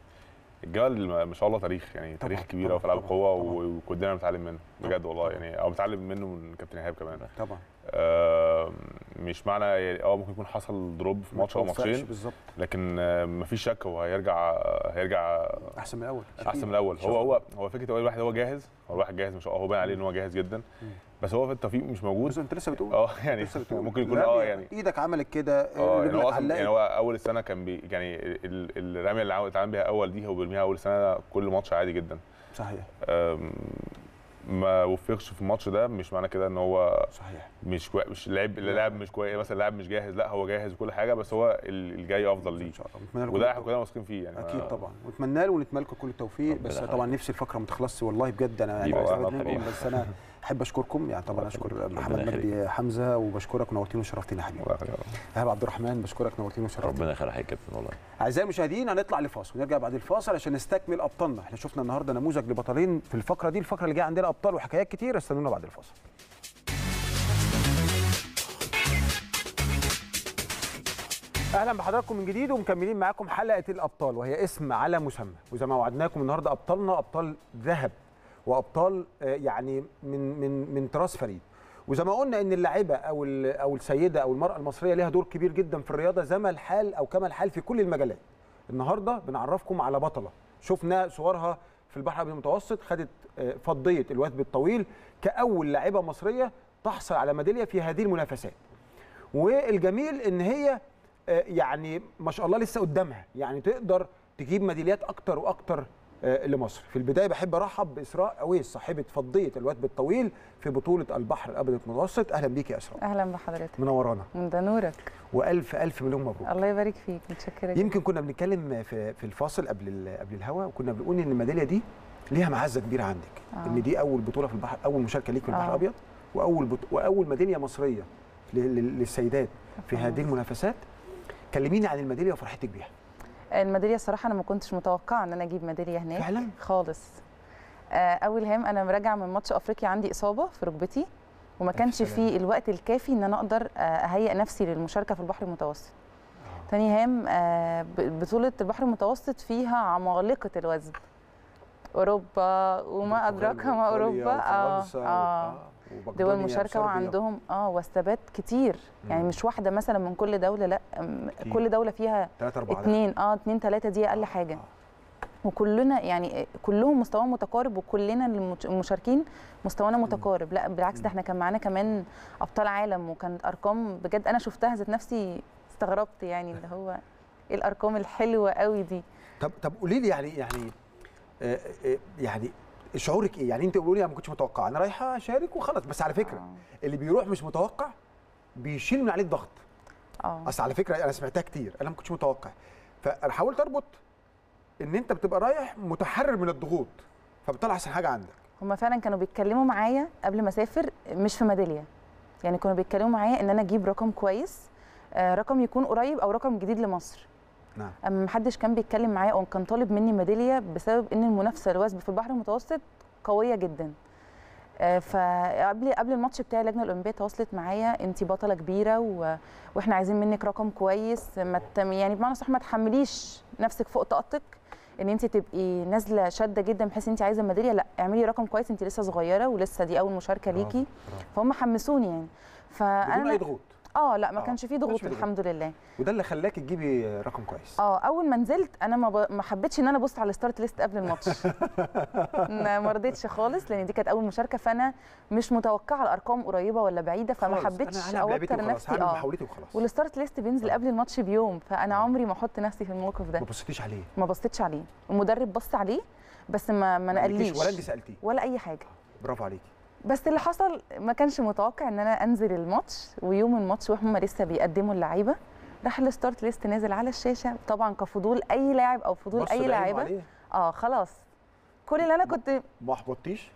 الجمل ما ما شاء الله تاريخ يعني طبعاً، تاريخ كبير طبعاً، أوي في العاب طبعاً، القوه طبعاً. و- وكلنا بنتعلم منه بجد طبعاً، والله طبعاً. يعني او بنتعلم منه من كابتن ايهاب كمان طبعا آه، مش معنى يعني اه ممكن يكون حصل دروب في ماتش او ما توفقش ماتشين بالظبط لكن آه، مفيش شك هو هيرجع هيرجع احسن من الاول احسن من الاول هو هو هو فكره هو الواحد هو جاهز هو الواحد جاهز مش هو باين عليه ان هو جاهز جدا مم. بس هو في التوفيق مش موجود بس انت لسه بتقول اه يعني لسه بتقول ممكن يكون لا، اه يعني ايدك عملت كده اه يعني رجلك هو اصلا علقت. يعني هو اول السنه كان بي يعني ال- الرميه اللي عمل- اتعامل بيها اول دي هو بيرميها اول سنه كل ماتش عادي جدا صحيح أم، ما وفقش في الماتش ده مش معنى كده ان هو صحيح مش كوي... مش لعب لاعب مش كويس مثلا لاعب مش جاهز لا هو جاهز وكل حاجه بس هو ال- الجاي افضل ليه ان شاء الله نتمنى له كل وده احنا التوفيق. كلنا واثقين فيه يعني اكيد ما- طبعا ونتمنى له ونتمنى لكم كل التوفيق ربنا بس يخليك. طبعا نفسي الفقره ما تخلصش والله بجد انا حبيبي يعني والله بستفاد حبيبي. منكم بس انا احب اشكركم يعني طبعا اشكر محمد يخليك. مجدي حمزه وبشكرك ونورتيني وشرفتيني يا حبيبي الله يخليك. ايهاب عبد الرحمن بشكرك نورتيني وشرفتيني ربنا يخليك يا كابتن والله اعزائي المشاهدين هنطلع لفاصل ونرجع بعد الفاصل عشان نستكمل ابطالنا احنا شفنا النهارده نموذج لبطلين في الفقره دي الفقره اللي جايه عندنا ابطال وحكايات كتير استنونا بعد الفاصل اهلا بحضراتكم من جديد ومكملين معاكم حلقه الابطال وهي اسم على مسمى وزي ما وعدناكم النهارده ابطالنا ابطال ذهب وابطال آه، يعني من من من تراث فريد وزي ما قلنا ان اللاعبه او ال- او السيده او المراه المصريه ليها دور كبير جدا في الرياضه زي ما الحال او كما الحال في كل المجالات النهارده بنعرفكم على بطله شفنا صورها في البحر الابيض المتوسط خدت آه، فضيه الوثب الطويل كاول لاعبه مصريه تحصل على ميداليه في هذه المنافسات والجميل ان هي آه، يعني ما شاء الله لسه قدامها يعني تقدر تجيب ميداليات اكتر واكتر آه، لمصر في البدايه بحب ارحب باسراء اويس صاحبه فضيه الوثب الطويل في بطوله البحر الابيض المتوسط اهلا بيك يا اسراء اهلا بحضرتك منورانا من ده نورك والف الف مليون مبروك الله يبارك فيك متشكره جدا. يمكن كنا بنتكلم في في الفاصل قبل ال- قبل الهوا وكنا بنقول ان الميداليه دي ليها معزه كبيره عندك آه. ان دي اول بطوله في البحر اول مشاركه ليك في البحر آه. الابيض واول بط... واول ميداليه مصريه ل- ل- للسيدات في آه. هذه المنافسات كلميني عن الميداليه وفرحتك بيها الميداليه الصراحه انا ما كنتش متوقعه ان انا اجيب ميداليه هناك فعلا خالص آه، اول هام انا راجعه من ماتش افريقيا عندي اصابه في ركبتي وما ألف كانش سلامة. فيه الوقت الكافي ان انا اقدر آه، اهيئ نفسي للمشاركه في البحر المتوسط تاني هام آه، ب- بطوله البحر المتوسط فيها عمالقه الوزن اوروبا وما ادراك ما اوروبا اه اه دول مشاركه وعندهم اه وثبات كتير يعني مم. مش واحده مثلا من كل دوله لا أم، كتير. كل دوله فيها ثلاثة أربعة اتنين اه اتنين تلاته دي اقل حاجه وكلنا يعني كلهم مستواهم متقارب وكلنا المش- المشاركين مستوانا متقارب لا بالعكس ده احنا كان معانا كمان ابطال عالم وكانت ارقام بجد انا شفتها ذات نفسي استغربت يعني اللي هو ايه الارقام الحلوه قوي دي طب طب قولي لي يعني يعني آه آه يعني شعورك ايه؟ يعني انت قولي لي انا ما كنتش متوقع انا رايحه اشارك وخلاص بس على فكره آه. اللي بيروح مش متوقع بيشيل من عليه الضغط اه اصل على فكره انا سمعتها كتير انا ما كنتش متوقع فانا حاولت اربط ان انت بتبقى رايح متحرر من الضغوط فبتطلع احسن حاجه عندك هما فعلا كانوا بيتكلموا معايا قبل ما اسافر مش في ميداليه يعني كانوا بيتكلموا معايا ان انا اجيب رقم كويس آه، رقم يكون قريب او رقم جديد لمصر نعم اما محدش كان بيتكلم معايا او كان طالب مني ميداليه بسبب ان المنافسه الوثب في البحر المتوسط قويه جدا آه، فقبل قبل الماتش بتاعي اللجنه الاولمبيه تواصلت معايا انت بطله كبيره و... واحنا عايزين منك رقم كويس ما ت... يعني بمعنى صح ما تحمليش نفسك فوق طاقتك ان انت تبقي نازله شاده جدا بحيث انت عايزه ميداليه لا اعملي رقم كويس انت لسه صغيره ولسه دي اول مشاركه برافو، ليكي برافو. فهم حمسوني يعني بدون اي فانا ضغوط اه لا ما آه، كانش فيه ما كانش ضغوط فيه ضغوط. الحمد لله وده اللي خلاك تجيبي رقم كويس اه اول ما نزلت انا ما, ب... ما حبيتش ان انا ابص على الستارت ليست قبل الماتش ما ما رضيتش خالص لان دي كانت اول مشاركه فانا مش متوقعه الارقام قريبه ولا بعيده فما خلاص، حبيتش أنا هلعب لعبتي اوتر وخلاص، نفسي هعمل اه محاولتي وخلاص والستارت ليست بينزل قبل الماتش بيوم فانا عمري ما احط نفسي في الموقف ده ما بصيتيش عليه ما بصيتش عليه المدرب بص عليه بس ما ما قالكيش نقليش ولا انت سالتيه ولا اي حاجه برافو عليكي بس اللي حصل ما كانش متوقع ان انا انزل الماتش ويوم الماتش وهم لسه بيقدموا اللعيبه راح الستارت ليست نازل على الشاشه طبعا كفضول اي لاعب او فضول بصوا اي بعينه لاعبه عليه. اه خلاص كل اللي انا كنت ما احبطتيش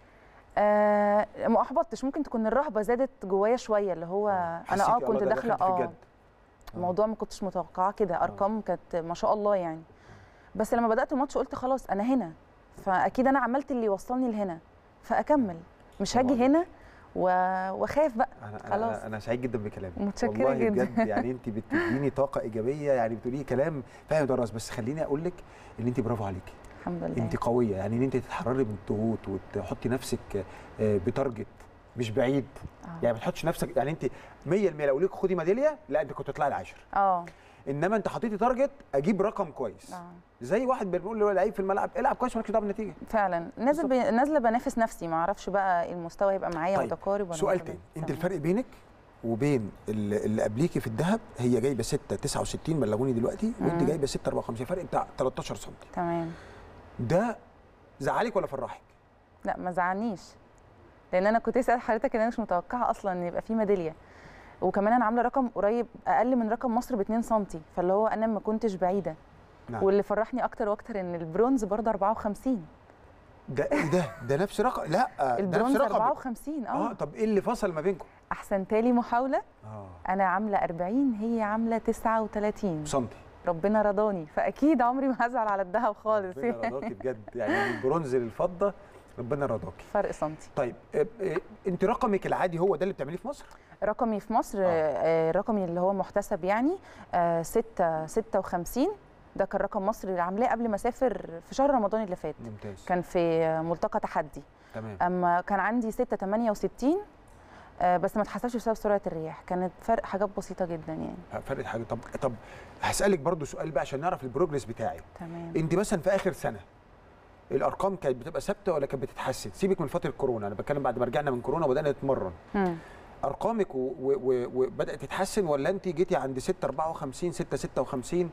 آه ما احبطتش ممكن تكون الرهبه زادت جوايا شويه اللي هو انا اه حسيتي كنت ده داخله دخلت في اه الجد. الموضوع ما كنتش متوقعه كده ارقام كانت ما شاء الله يعني بس لما بدات الماتش قلت خلاص انا هنا فاكيد انا عملت اللي وصلني لهنا فاكمل مش برافو هاجي هنا و- واخاف بقى انا خلاص. انا انا سعيد جدا بكلامك متشكرة والله جدا. بجد يعني انت بتديني طاقه ايجابيه يعني بتقولي كلام فعلا يدرس بس خليني اقول لك ان انت برافو عليكي الحمد لله انت قويه يعني ان انت تتحرري من الضغوط وتحطي نفسك آه، بتارجت مش بعيد آه. يعني ما تحطش نفسك يعني انت 100% لو ليك خدي ميداليه لا انت كنت تطلعي العاشر اه انما انت حطيتي تارجت اجيب رقم كويس اه زي واحد بنقول له لعيب في الملعب العب كويس مالكش دعوه بالنتيجه فعلا نازل ب... نازله بنافس نفسي ما اعرفش بقى المستوى يبقى معايا طيب، متقارب ولا سؤال متباين. تاني انت تمام. الفرق بينك وبين اللي اللي قبليكي في الذهب هي جايبه 6 69 بلغوني دلوقتي وانت مم. جايبه 6 54 فرق بتاع 13 سم تمام ده زعلك ولا فرحك؟ لا ما زعلنيش لان انا كنت اسال حضرتك ان انا مش متوقعه اصلا ان يبقى في ميداليه وكمان انا عامله رقم قريب اقل من رقم مصر ب 2 سم فاللي هو انا ما كنتش بعيده نعم واللي فرحني اكتر واكتر ان البرونز برضه 54 ده ايه ده ده نفس رقم لا ده نفس البرونز رقم 54 اه اه طب ايه اللي فصل ما بينكم احسن تالي محاوله اه انا عامله 40 هي عامله 39 سنتي ربنا رضاني فاكيد عمري ما هزعل على الذهب خالص ربنا رضاكي بجد يعني من البرونز للفضه ربنا رضاكي فرق سنتي طيب آه، آه، انت رقمك العادي هو ده اللي بتعمليه في مصر رقمي في مصر آه. آه. رقمي اللي هو محتسب يعني آه 6 56 ده كان رقم مصر اللي عاملاه قبل ما اسافر في شهر رمضان اللي فات ممتاز كان في ملتقى تحدي تمام اما كان عندي 6 68 آه بس ما اتحسبش بسبب سرعه الرياح كانت فرق حاجات بسيطه جدا يعني فرقت حاجه طب طب هسالك برضو سؤال بقى عشان نعرف البروجرس بتاعي تمام انت مثلا في اخر سنه الارقام كانت بتبقى ثابته ولا كانت بتتحسن سيبك من فتره كورونا انا بتكلم بعد ما رجعنا من كورونا وبدانا نتمرن مم. ارقامك و- و- و- وبدات تتحسن ولا انت جيتي عند 6 54 6 56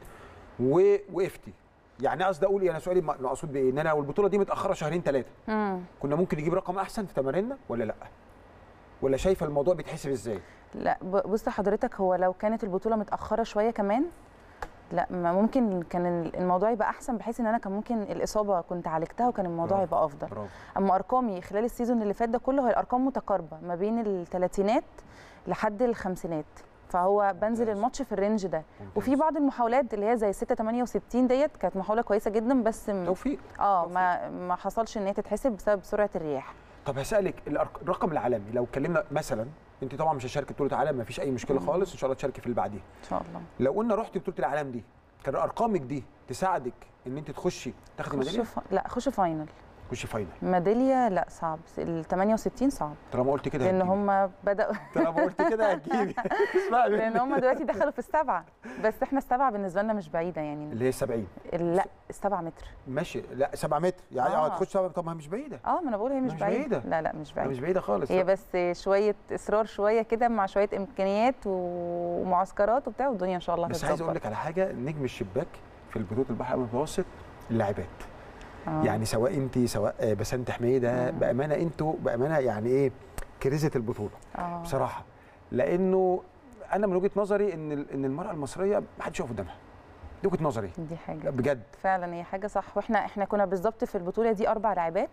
ووقفتي يعني قصدي اقول إيه؟ انا سؤالي م- مقصود بايه ان انا لو البطوله دي متاخره شهرين ثلاثه مم. كنا ممكن نجيب رقم احسن في تماريننا ولا لا ولا شايفه الموضوع بيتحسب ازاي لا ب- بص حضرتك هو لو كانت البطوله متاخره شويه كمان لا ما ممكن كان ال- الموضوع يبقى احسن بحيث ان انا كان ممكن الاصابه كنت عالجتها وكان الموضوع برافو. يبقى افضل برافو اما ارقامي خلال السيزون اللي فات ده كله هي الارقام متقاربه ما بين الثلاثينات لحد الخمسينات فهو بنزل ممتاز. الماتش في الرينج ده ممتاز. وفي بعض المحاولات اللي هي زي 6 68 ديت كانت محاوله كويسه جدا بس م- توفيق اه ما ما حصلش ان هي تتحسب بسبب سرعه الرياح طب هسالك الأرق- الرقم العالمي لو اتكلمنا مثلا انت طبعا مش هتشاركي بطوله عالم مفيش اي مشكله مم. خالص ان شاء الله تشاركي في اللي بعديها ان شاء الله لو قلنا رحتي بطوله العالم دي كان ارقامك دي تساعدك ان انت تخشي تاخدي خش ميداليه ف... لا خش فاينل تخشي فاينل ميداليه لا صعب ال 68 صعب طالما قلت كده لان هتجيبي. هم بداوا طالما قلت كده هتجيبي اسمعي لان مني. هم دلوقتي دخلوا في السبعه بس احنا السبعه بالنسبه لنا مش بعيده يعني اللي هي 70 ال- لا السبعه متر ماشي لا 7 متر يعني اه آه. تخش 7 طب ما هي مش بعيده اه ما انا بقول هي مش, مش بعيده. بعيدة. لا لا مش هي بعيده مش بعيده خالص هي بس شويه اصرار شويه كده مع شويه امكانيات ومعسكرات وبتاع والدنيا ان شاء الله بس عايز اقول هتتظبط. لك على حاجه نجم الشباك في البطوله البحر المتوسط اللاعبات آه. يعني سواء انت سواء آه، بسنت حميده مم. بامانه انتوا بامانه يعني ايه كريزه البطوله آه. بصراحه لانه انا من وجهه نظري ان ال- ان المراه المصريه ما حدش يقف قدامها دي وجهه نظري دي حاجه بجد فعلا هي حاجه صح واحنا احنا كنا بالظبط في البطوله دي اربع لاعبات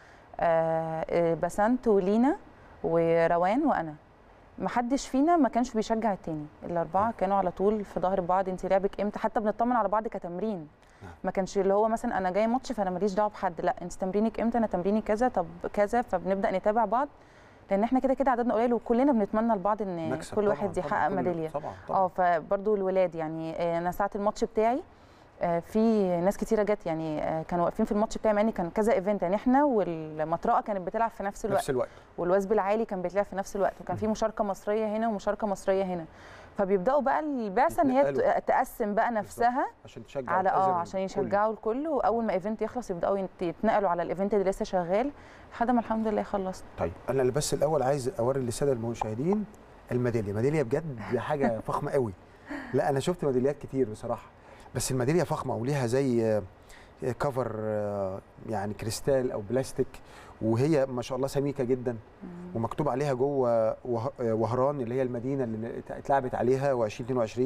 آه آه، بسنت ولينا وروان وانا ما حدش فينا ما كانش بيشجع التاني الاربعه كانوا على طول في ظهر بعض انت لعبك امتى حتى بنطمن على بعض كتمرين نعم. ما كانش اللي هو مثلا انا جاي ماتش فانا ماليش دعوه بحد لا انت تمرينك امتى انا تمريني كذا طب كذا فبنبدا نتابع بعض لان احنا كده كده عددنا قليل وكلنا بنتمنى لبعض ان مكسب كل طبعاً، واحد طبعاً، يحقق كل- ميداليه طبعا اه طبعا فبرضه الولاد يعني آه، انا ساعه الماتش بتاعي آه، في ناس كتيره جت يعني آه، كانوا واقفين في الماتش بتاعي مع ان كان كذا ايفنت يعني احنا والمطرقه كانت بتلعب في نفس الوقت نفس الوقت والوثب العالي كان بيتلعب في نفس الوقت وكان في مشاركه مصريه هنا ومشاركه مصريه هنا فبيبداوا بقى البعثه ان هي يتنقلوا. ت- تقسم بقى نفسها عشان تشجع على اه وتأذن عشان الكل. يشجعوا الكل واول ما ايفنت يخلص يبداوا ينت- يتنقلوا على الايفنت اللي لسه شغال لحد ما الحمد لله خلصت طيب انا اللي بس الاول عايز اوري للساده المشاهدين الميداليه ميداليه بجد حاجه فخمه قوي لا انا شفت ميداليات كتير بصراحه بس الميداليه فخمه وليها زي آه، كفر آه، يعني كريستال او بلاستيك وهي ما شاء الله سميكه جدا ومكتوب عليها جوه وه- آه، وهران اللي هي المدينه اللي ات- اتلعبت عليها و2022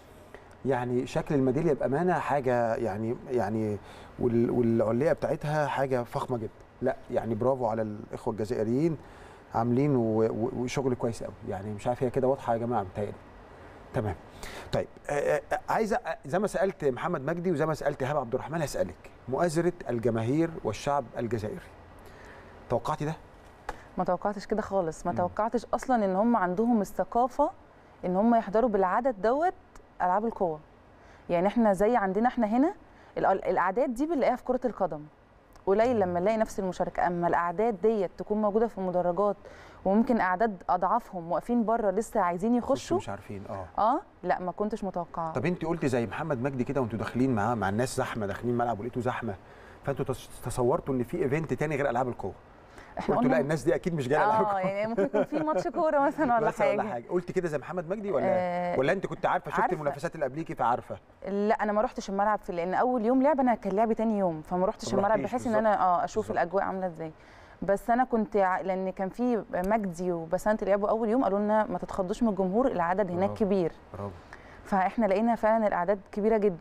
يعني شكل الميداليه بامانه حاجه يعني يعني وال- والعليه بتاعتها حاجه فخمه جدا لا يعني برافو على الاخوه الجزائريين عاملين و- و- وشغل كويس قوي يعني مش عارف هي كده واضحه يا جماعه متهيألي تمام طيب آه، آه، عايز أ- زي ما سالت محمد مجدي وزي ما سالت ايهاب عبد الرحمن هسالك مؤازره الجماهير والشعب الجزائري توقعتي ده ما توقعتش كده خالص ما مم. توقعتش اصلا ان هم عندهم الثقافه ان هم يحضروا بالعدد دوت العاب القوه يعني احنا زي عندنا احنا هنا الأ- الاعداد دي بنلاقيها في كره القدم قليل لما نلاقي نفس المشاركه اما الاعداد ديت تكون موجوده في المدرجات وممكن اعداد اضعافهم واقفين بره لسه عايزين يخشوا مش عارفين اه اه لا ما كنتش متوقعه طب انت قلتي زي محمد مجدي كده وانتوا داخلين معاه مع الناس زحمه داخلين ملعب ولقيتوا زحمه فانتوا تص- تصورتوا ان في ايفنت تاني غير العاب القوه احنا قلتوا لا الناس دي اكيد مش جايه العاب اه القوه يعني ممكن يكون في ماتش كوره مثلا ولا بس ولا حاجه حاجه قلت كده زي محمد مجدي ولا آه، ولا انت كنت عارفه شفت عارفة. المنافسات اللي قبليكي فعارفه لا انا ما رحتش الملعب في لان اول يوم لعب انا كان لعبي تاني يوم فما رحتش ما الملعب رحتيش بحيث ان بالظبط. انا اه اشوف بالظبط. الاجواء عامله ازاي بس انا كنت ع- لان كان في مجدي وبسنت لعبوا اول يوم قالوا لنا ما تتخضوش من الجمهور العدد هناك برافو. كبير برافو فاحنا لقينا فعلا الاعداد كبيره جدا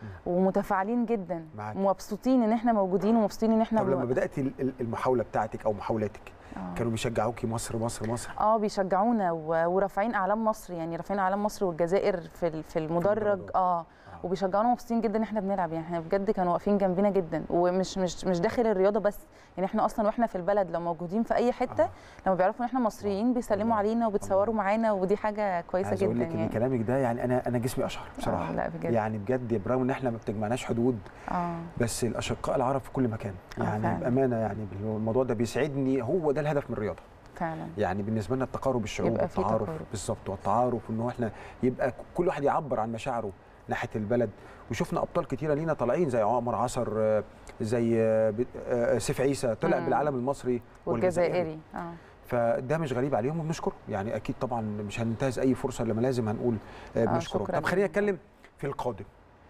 ومتفاعلين جدا معاك. مبسوطين ان احنا موجودين ومبسوطين ان احنا طب لما م- بدات ال- ال- المحاوله بتاعتك او محاولاتك آه. كانوا بيشجعوكي مصر مصر مصر اه بيشجعونا و- ورافعين اعلام مصر يعني رافعين اعلام مصر والجزائر في ال- في المدرج المدرج. اه وبيشجعونا مبسوطين جدا ان احنا بنلعب يعني احنا بجد كانوا واقفين جنبنا جدا ومش مش مش داخل الرياضه بس يعني احنا اصلا واحنا في البلد لو موجودين في اي حته آه. لما بيعرفوا ان احنا مصريين بيسلموا علينا وبيتصوروا معانا ودي حاجه كويسه عايز جدا اقول لك ان يعني كلامك ده يعني انا انا جسمي اشعر بصراحه آه لا بجد يعني بجد برغم ان احنا ما بتجمعناش حدود اه بس الاشقاء العرب في كل مكان آه، يعني فعلا. بامانه يعني الموضوع ده بيسعدني هو ده الهدف من الرياضه فعلا يعني بالنسبه لنا التقارب الشعوب يبقى في والتعارف تقارب. بالظبط والتعارف وان هو احنا يبقى كل واحد يعبر عن مشاعره ناحيه البلد وشفنا ابطال كتيره لينا طالعين زي عمر عصر آه، زي آه، ب- آه، سيف عيسى طلع مم. بالعلم المصري والجزائري اه فده مش غريب عليهم وبنشكره يعني اكيد طبعا مش هننتهز اي فرصه لما لازم هنقول آه، آه، بنشكره شكراً طب خلينا جداً. نتكلم في القادم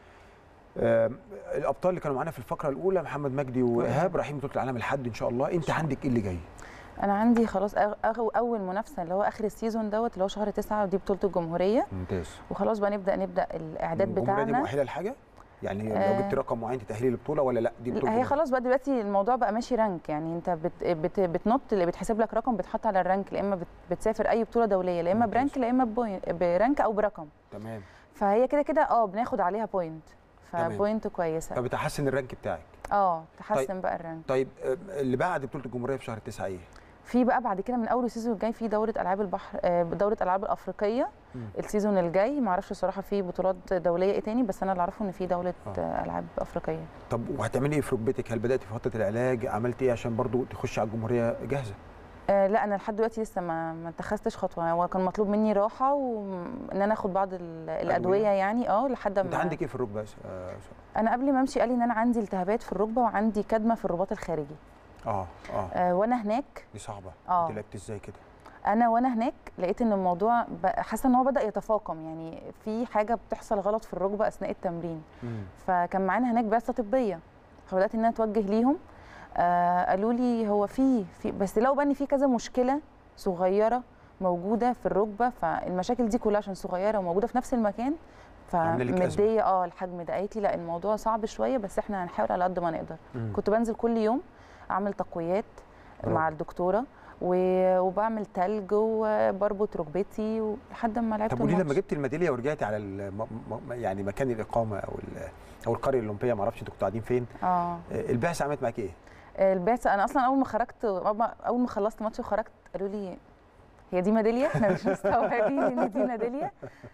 آه، الابطال اللي كانوا معانا في الفقره الاولى محمد مجدي وايهاب رايحين بطوله العالم الحد ان شاء الله انت عندك ايه اللي جاي انا عندي خلاص أغ... أغ... اول منافسه اللي هو اخر السيزون دوت اللي هو شهر تسعة ودي بطوله الجمهوريه ممتاز وخلاص بقى نبدا نبدا الاعداد الجمهورية دي بتاعنا مؤهله لحاجه يعني لو آه. جبت رقم معين تتاهلي للبطوله ولا لا دي بطوله هي خلاص بقى دلوقتي الموضوع بقى ماشي رانك يعني انت بت بت بتنط اللي بتحسب لك رقم بتحط على الرانك يا اما بت بتسافر اي بطوله دوليه لا اما ممتاز. برانك لا اما بوين- برانك او برقم تمام فهي كده كده اه بناخد عليها بوينت تمام. فبوينت كويسه فبتحسن الرانك بتاعك اه تحسن بقى الرانك طيب آه، اللي بعد بطوله الجمهوريه في شهر 9 ايه في بقى بعد كده من اول السيزون الجاي في دوره العاب البحر آه، دوره العاب الافريقيه مم. السيزون الجاي ما اعرفش الصراحه في بطولات دوليه ايه تاني بس انا اللي اعرفه ان في دوله آه. آه، العاب افريقيه طب وهتعملي ايه في ركبتك هل بدات في فتره العلاج عملت ايه عشان برضو تخشي على الجمهوريه جاهزه آه لا انا لحد دلوقتي لسه ما ما اتخذتش خطوه هو كان مطلوب مني راحه وان انا اخد بعض ال- الادويه يعني اه لحد انت ما عندك ايه في الركبه يا س- آه، سارة؟ انا قبل ما امشي قال لي ان انا عندي التهابات في الركبه وعندي كدمه في الرباط الخارجي اه اه آه وانا هناك دي صعبه آه. انت لعبت ازاي كده انا وانا هناك لقيت ان الموضوع بقى- حاسه ان هو بدا يتفاقم يعني في حاجه بتحصل غلط في الركبه اثناء التمرين مم. فكان معانا هناك بعثه طبيه فبدات ان انا اتوجه ليهم آه قالوا لي هو في في بس لو بقى ان في كذا مشكله صغيره موجوده في الركبه فالمشاكل دي كلها عشان صغيره وموجوده في نفس المكان عاملة لك أزمة. فمديه اه الحجم ده قالت لي لا الموضوع صعب شويه بس احنا هنحاول على قد ما نقدر مم. كنت بنزل كل يوم اعمل تقويات برافو. مع الدكتوره و- وبعمل تلج وبربط ركبتي لحد ما لعبت طب وليه لما الماتش. جبت الميداليه ورجعتي على الم... م... يعني مكان الاقامه او ال... او القريه الاولمبيه ما اعرفش انتوا كنتوا قاعدين فين اه آه، البعثه عملت معاك ايه البعثه انا اصلا اول ما خرجت اول ما خلصت ماتش وخرجت قالوا لي هي دي ميداليه احنا مش مستوعبين ان دي ميداليه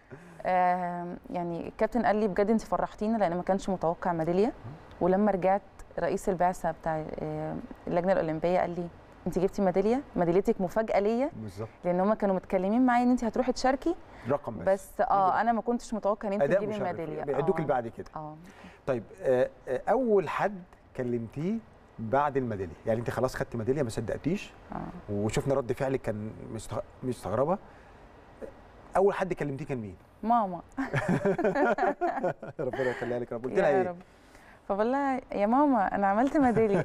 آم، يعني الكابتن قال لي بجد انت فرحتينا لان ما كانش متوقع ميداليه ولما رجعت رئيس البعثه بتاع آه، اللجنه الاولمبيه قال لي انت جبتي ميداليه ميداليتك مفاجاه ليا بالظبط لان هم كانوا متكلمين معايا ان انت هتروحي تشاركي رقم بس, بس اه انا ما كنتش متوقع ان انت اداء تجيبي مشرف الميداليه بيعدوك آه. اللي بعد كده اه طيب آه، آه، اول حد كلمتيه بعد الميداليه يعني انت خلاص خدتي ميداليه ما صدقتيش اه وشفنا رد فعلك كان مستغ- مستغربه اول حد كلمتيه كان مين ماما ربنا يخليها لك رب قلت لها يا ايه رب فبقول لها يا ماما انا عملت ميداليه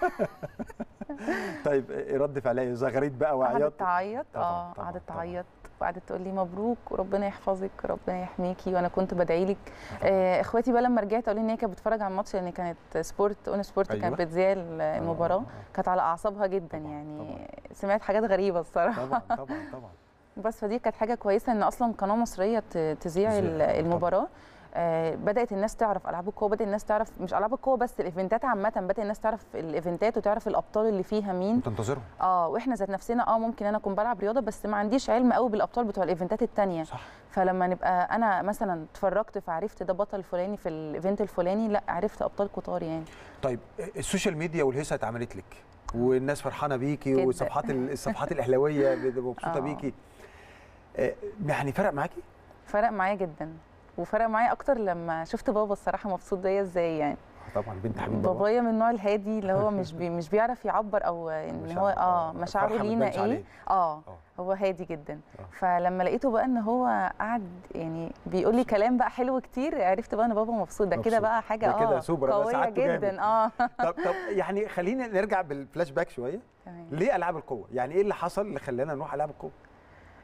طيب إيه رد فعلها إيه؟ زغريت بقى وعيطت قعدت تعيط طبعاً، اه طبعاً، قعدت طبعاً. تعيط وقعدت تقول لي مبروك وربنا يحفظك وربنا يحميكي وانا كنت بدعي لك آه اخواتي بقى لما رجعت قالوا لي ان هي كانت بتتفرج على الماتش لان كانت سبورت اون سبورت أيوة. كانت بتذيع المباراه آه، كانت على اعصابها جدا طبعاً، يعني طبعاً. سمعت حاجات غريبه الصراحه طبعا طبعا طبعا بس فدي كانت حاجه كويسه ان اصلا قناه مصريه ت- تذيع تذيع، ال- طبعاً. المباراه آه بدات الناس تعرف العاب القوه بدات الناس تعرف مش العاب القوه بس الايفنتات عامه بدات الناس تعرف الايفنتات وتعرف الابطال اللي فيها مين وتنتظرهم اه واحنا ذات نفسنا اه ممكن انا اكون بلعب رياضه بس ما عنديش علم قوي بالابطال بتوع الايفنتات التانية صح فلما نبقى انا مثلا اتفرجت فعرفت ده بطل الفلاني في الايفنت الفلاني لا عرفت ابطال كتار يعني طيب السوشيال ميديا والهيصه اتعملت لك والناس فرحانه بيكي جداً. والصفحات ال- الصفحات الاهلاويه مبسوطه آه. بيكي آه، يعني فرق معاكي فرق معايا جدا وفرق معايا اكتر لما شفت بابا الصراحه مبسوط بيا ازاي يعني طبعا بنت حبيب بابا بابايا من النوع الهادي اللي هو مش بي مش بيعرف يعبر او ان مشاعر- هو اه آه، مشاعره الفرحة ما لينا تبانش ايه عليه. اه آه. هو هادي جدا آه. فلما لقيته بقى ان هو قعد يعني بيقول لي كلام بقى حلو كتير عرفت بقى ان بابا مبسوط ده كده مبسوط. بقى حاجه ده كده اه سوبر، أنا قويه سعادته جامد. جدا اه طب طب يعني خلينا نرجع بالفلاش باك شويه تمام. ليه العاب القوه يعني ايه اللي حصل اللي خلانا نروح العاب القوه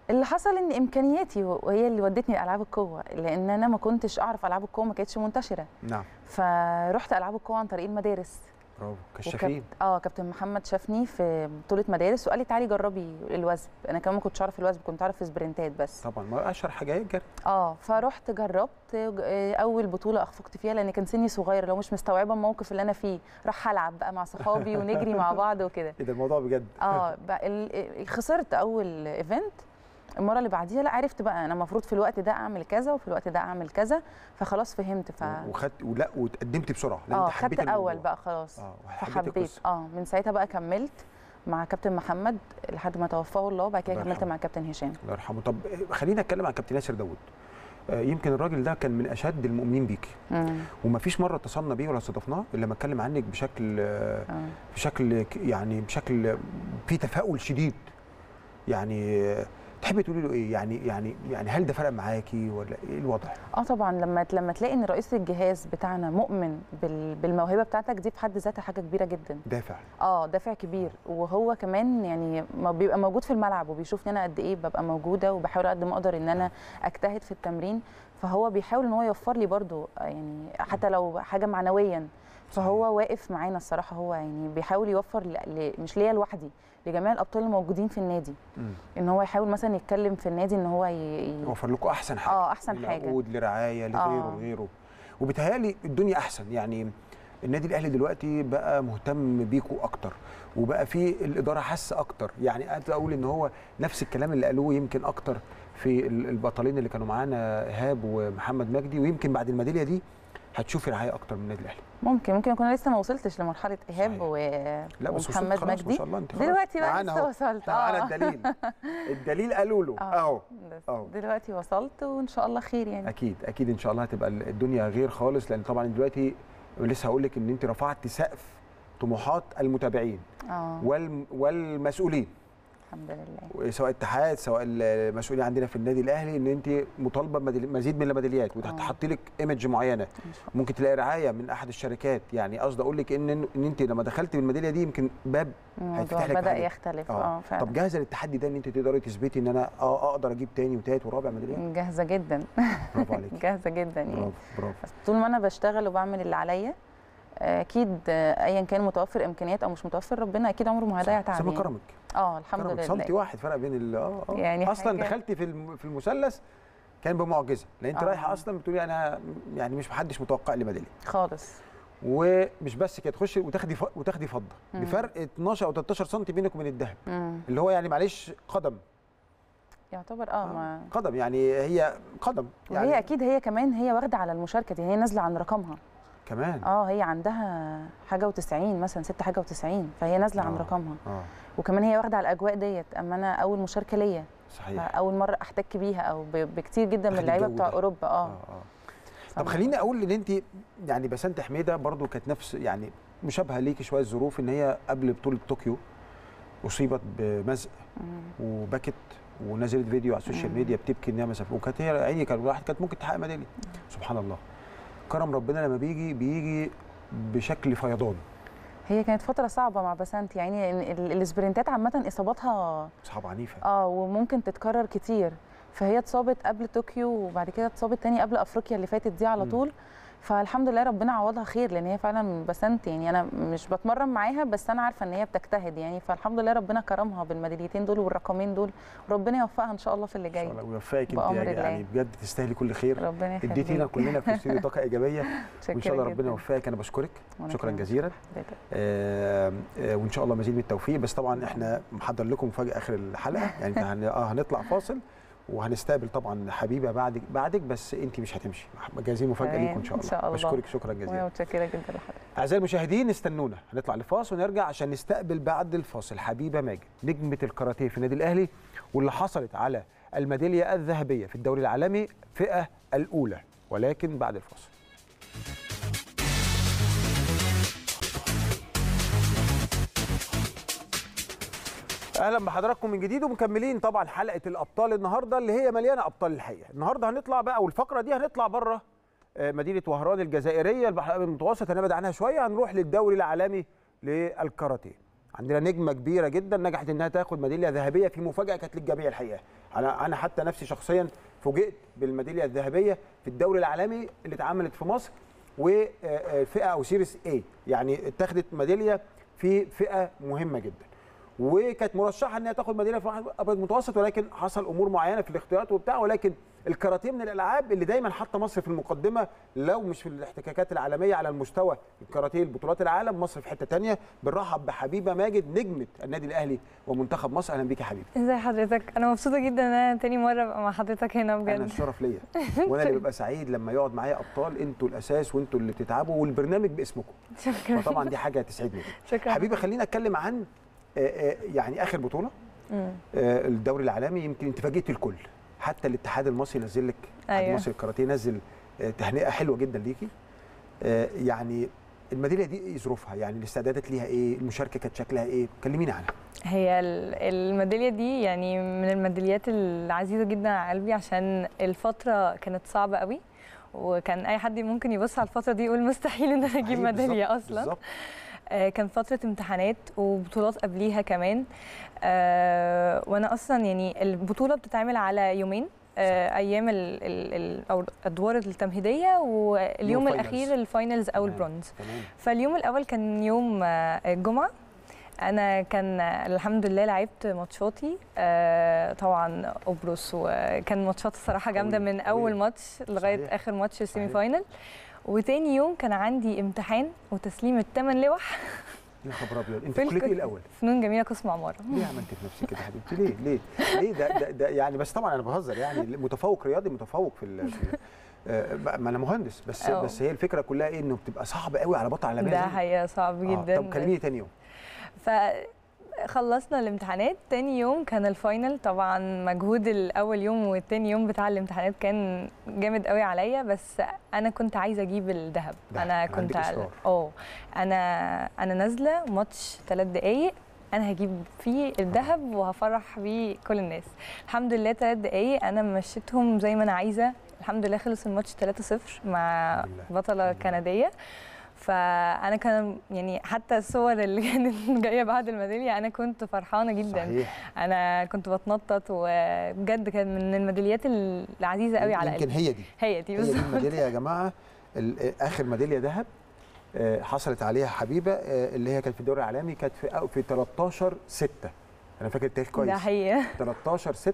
اللي حصل ان امكانياتي وهي اللي ودتني لالعاب القوه لان انا ما كنتش اعرف العاب القوه ما كانتش منتشره نعم فرحت العاب القوه عن طريق المدارس برافو كشافين وكابت- اه كابتن محمد شافني في بطوله مدارس وقال لي تعالي جربي الوزن انا كمان ما كنتش اعرف الوزن كنت اعرف سبرنتات بس طبعا ما اشهر حاجه هي الجري اه فرحت جربت آه، اول بطوله اخفقت فيها لان كان سني صغير لو مش مستوعبه الموقف اللي انا فيه راح العب بقى مع صحابي ونجري مع بعض وكده ايه ده الموضوع بجد اه بقى ال- خسرت اول ايفنت المره اللي بعديها لا عرفت بقى انا المفروض في الوقت ده اعمل كذا وفي الوقت ده اعمل كذا فخلاص فهمت ف وخدت ولا وتقدمت بسرعه لان اه انت حبيت خدت اول الموضوع. بقى خلاص اه وحبيت فحبيت القصة. اه من ساعتها بقى كملت مع كابتن محمد لحد ما توفاه الله وبعد كده الله كملت يرحمه. مع كابتن هشام الله يرحمه طب خلينا نتكلم عن كابتن ياسر داوود آه، يمكن الراجل ده كان من اشد المؤمنين بيك مم. ومفيش مره اتصلنا بيه ولا استضفناه الا لما اتكلم عنك بشكل آه، آه. بشكل ك- يعني بشكل في تفاؤل شديد يعني آه، تحبي تقولي له ايه يعني يعني يعني هل ده فرق معاكي ولا ايه الوضع اه طبعا لما لما تلاقي ان رئيس الجهاز بتاعنا مؤمن بال- بالموهبه بتاعتك دي في حد ذاتها حاجه كبيره جدا دافع اه دافع كبير وهو كمان يعني ما بيبقى موجود في الملعب وبيشوفني انا قد ايه ببقى موجوده وبحاول قد ما اقدر ان انا اجتهد في التمرين فهو بيحاول ان هو يوفر لي برضو يعني حتى لو حاجه معنويا فهو واقف معانا الصراحه هو يعني بيحاول يوفر ل... ل... مش ليا لوحدي لجميع الابطال الموجودين في النادي مم. ان هو يحاول مثلا يتكلم في النادي ان هو ي... ي... يوفر لكم احسن حاجه اه احسن حاجه لعقود لرعايه لغيره آه. لغيره وبيتهيألي الدنيا احسن يعني النادي الاهلي دلوقتي بقى مهتم بيكوا اكتر وبقى في الاداره حاسه اكتر يعني انا اقول ان هو نفس الكلام اللي قالوه يمكن اكتر في ال- البطلين اللي كانوا معانا ايهاب ومحمد مجدي ويمكن بعد الميداليه دي هتشوفي رعايه اكتر من النادي الاهلي ممكن ممكن اكون لسه ما وصلتش لمرحله ايهاب صحيح. و... لا بس وصلت ومحمد خلاص ما مجدي شاء الله انت خلاص دلوقتي بقى معانا لسه اهو وصلت معانا الدليل الدليل قالوا له آه. اهو بس أهو. دلوقتي وصلت وان شاء الله خير يعني اكيد اكيد ان شاء الله هتبقى الدنيا غير خالص لان طبعا دلوقتي لسه هقول لك ان انت رفعت سقف طموحات المتابعين اه والم والمسؤولين الحمد لله سواء اتحاد سواء المسؤولين عندنا في النادي الاهلي ان انت مطالبه بميدالي- مزيد من الميداليات وتحط لك ايمج معينه إن شاء الله. ممكن تلاقي رعايه من احد الشركات يعني قصدي اقول لك ان ان انت لما دخلت بالميداليه دي يمكن باب الموضوع هيتفتح لك بدا حاجات. يختلف اه فعلا طب جاهزه للتحدي ده ان انت تقدري تثبتي ان انا اه اقدر اجيب تاني وتالت ورابع ميداليات جاهزه جدا برافو عليك جاهزه جدا يعني برافو برافو بس طول ما انا بشتغل وبعمل اللي عليا اكيد آه، ايا كان متوفر امكانيات او مش متوفر ربنا اكيد عمره ما هيضيع زي تعب ما يعني. كرمك اه الحمد كرمك صمتي لله واحد فرق بين ال اه آه. يعني اصلا حاجة- دخلتي في الم- في المثلث كان بمعجزه لان انت آه. رايحه اصلا بتقولي انا يعني مش محدش متوقع لي ميداليه خالص ومش بس كده تخشي وتاخدي ف... وتاخدي فضه مم. بفرق 12 او 13 سم بينك وبين الذهب مم. اللي هو يعني معلش قدم يعتبر اه ما قدم يعني هي قدم يعني وهي اكيد هي كمان هي واخده على المشاركه دي هي نازله عن رقمها كمان اه هي عندها حاجه و90 مثلا ست حاجه و90 فهي نازله عن آه. رقمها اه وكمان هي واخده على الاجواء ديت اما انا اول مشاركه ليا صحيح اول مره احتك بيها او ب- بكتير جدا من تاخدي اللعيبه الجو بتوع ده. اوروبا اه, اه طب خليني اقول ان انت يعني بسنت حميده برضو كانت نفس يعني مشابهه ليكي شويه الظروف ان هي قبل بطوله طوكيو اصيبت بمزق مم. وبكت ونزلت فيديو على السوشيال مم. ميديا بتبكي انها مسافه وكانت هي عيني كان واحد كانت ممكن تحقق ميداليه سبحان الله كرم ربنا لما بيجي بيجي بشكل فيضان هي كانت فتره صعبه مع بسنت يعني إن ال- السبرنتات عامه اصاباتها اصحاب عنيفه اه وممكن تتكرر كتير فهي اتصابت قبل طوكيو وبعد كده اتصابت تاني قبل افريقيا اللي فاتت دي على مم. طول فالحمد لله ربنا عوضها خير لان هي فعلا بسنت يعني انا مش بتمرن معاها بس انا عارفه ان هي بتجتهد يعني فالحمد لله ربنا كرمها بالميداليتين دول والرقمين دول وربنا يوفقها ان شاء الله في اللي ان شاء جاي الله ويوفقك انت بأمر يعني, الله. يعني بجد تستاهلي كل خير ربنا يخليك اديتينا كلنا في الاستوديو طاقه ايجابيه وان شاء الله متشكرة ربنا جداً. يوفقك انا بشكرك وأنا شكرا كمان. جزيلا آه، آه، وان شاء الله مزيد من التوفيق بس طبعا احنا محضر لكم مفاجاه اخر الحلقه يعني هن- اه هنطلع فاصل وهنستقبل طبعا حبيبه بعدك بعدك بس انت مش هتمشي جاهزين مفاجاه تمام، ليكم ان شاء إن الله, شاء الله. بشكرك شكرا وانا جزيلا متشكره جدا لحضرتك اعزائي المشاهدين استنونا هنطلع لفاصل ونرجع عشان نستقبل بعد الفاصل حبيبه ماجد نجمه الكاراتيه في النادي الاهلي واللي حصلت على الميداليه الذهبيه في الدوري العالمي فئه الاولى ولكن بعد الفاصل اهلا بحضراتكم من جديد ومكملين طبعا حلقه الابطال النهارده اللي هي مليانه ابطال الحقيقه النهارده هنطلع بقى والفقره دي هنطلع بره آه، مدينه وهران الجزائريه البحر الأبيض المتوسط هنبعد عنها شويه هنروح للدوري العالمي للكاراتيه عندنا نجمه كبيره جدا نجحت انها تاخد ميداليه ذهبيه في مفاجاه كانت للجميع الحقيقه انا انا حتى نفسي شخصيا فوجئت بالميداليه الذهبيه في الدوري العالمي اللي اتعملت في مصر وفئه او سيريس اي يعني اتخذت ميداليه في فئه مهمه جدا وكانت مرشحه انها تاخد ميداليه في واحد ابيض متوسط ولكن حصل امور معينه في الاختيارات وبتاع ولكن الكاراتيه من الالعاب اللي دايما حاطه مصر في المقدمه لو مش في الاحتكاكات العالميه على المستوى الكاراتيه البطولات العالم مصر في حته تانية بنرحب بحبيبه ماجد نجمه النادي الاهلي ومنتخب مصر اهلا بيك يا حبيبي ازي حضرتك انا مبسوطه جدا ان انا تاني مره ابقى مع حضرتك هنا انا بجد الشرف ليا وانا اللي ببقى سعيد لما يقعد معايا ابطال انتوا الاساس وانتوا اللي بتتعبوا والبرنامج باسمكم شكرا فطبعا دي حاجه تسعدني شكرا حبيبي خلينا اتكلم عن آه، آه، يعني اخر بطوله مم. آه، الدوري العالمي يمكن انت فاجئت الكل حتى الاتحاد المصري نزل لك الاتحاد أيوة. المصري للكاراتيه نزل آه، تهنئه حلوه جدا ليكي آه، يعني الميداليه دي ايه ظروفها يعني الاستعدادات ليها ايه المشاركه كانت شكلها ايه كلميني عنها هي ال- الميداليه دي يعني من الميداليات العزيزه جدا على قلبي عشان الفتره كانت صعبه قوي وكان اي حد ممكن يبص على الفتره دي يقول مستحيل ان انا اجيب صحيح، ميداليه بالظبط، اصلا بالظبط آه، كان فترة امتحانات وبطولات قبليها كمان آه، وانا اصلا يعني البطولة بتتعمل على يومين آه، ايام ال ال ال او الادوار التمهيديه واليوم الفاينلز. الاخير الفاينلز او تمام. البرونز تمام فاليوم الاول كان يوم آه، الجمعه انا كان آه، الحمد لله لعبت ماتشاتي آه، طبعا قبرص وكان ماتشات الصراحه جامده قوية، من اول قوية. ماتش لغايه صحيح. اخر ماتش السيمي صحيح. فاينل وتاني يوم كان عندي امتحان وتسليم الثمان لوح يا خبر ابيض انت في كليه ايه الك- الاول فنون جميله قسم عماره ليه عملت في نفسك كده يا حبيبتي ليه ليه ليه ده, ده, ده يعني بس طبعا انا بهزر يعني متفوق رياضي متفوق في, ال- في آه، ما انا مهندس بس أه. بس هي الفكره كلها ايه انه بتبقى صعب قوي على بطل عالميه ده زي- حقيقه صعب آه، جدا طب كلميني تاني يوم فخلصنا الامتحانات تاني يوم كان الفاينل طبعا مجهود الاول يوم والتاني يوم بتاع الامتحانات كان جامد قوي عليا بس انا كنت عايزه اجيب الذهب دهب، انا عندك كنت على- إصرار. اه انا انا نازله ماتش ثلاث دقايق انا هجيب فيه الذهب وهفرح بيه كل الناس الحمد لله ثلاث دقايق انا مشيتهم زي ما انا عايزه الحمد لله خلص الماتش 3-0 مع الحمد لله. بطله الحمد لله. كنديه فانا كان يعني حتى الصور اللي كانت جايه بعد الميداليه انا كنت فرحانه جدا صحيح انا كنت بتنطط وبجد كان من الميداليات العزيزه قوي على يمكن قلبي هي دي هي دي هي دي بالظبط الميداليه يا جماعه ال- اخر ميداليه ذهب آه، حصلت عليها حبيبه آه، اللي هي كانت في الدوري العالمي كانت في أو- في 13 6 انا فاكر التاريخ كويس ده حقيقه 13 6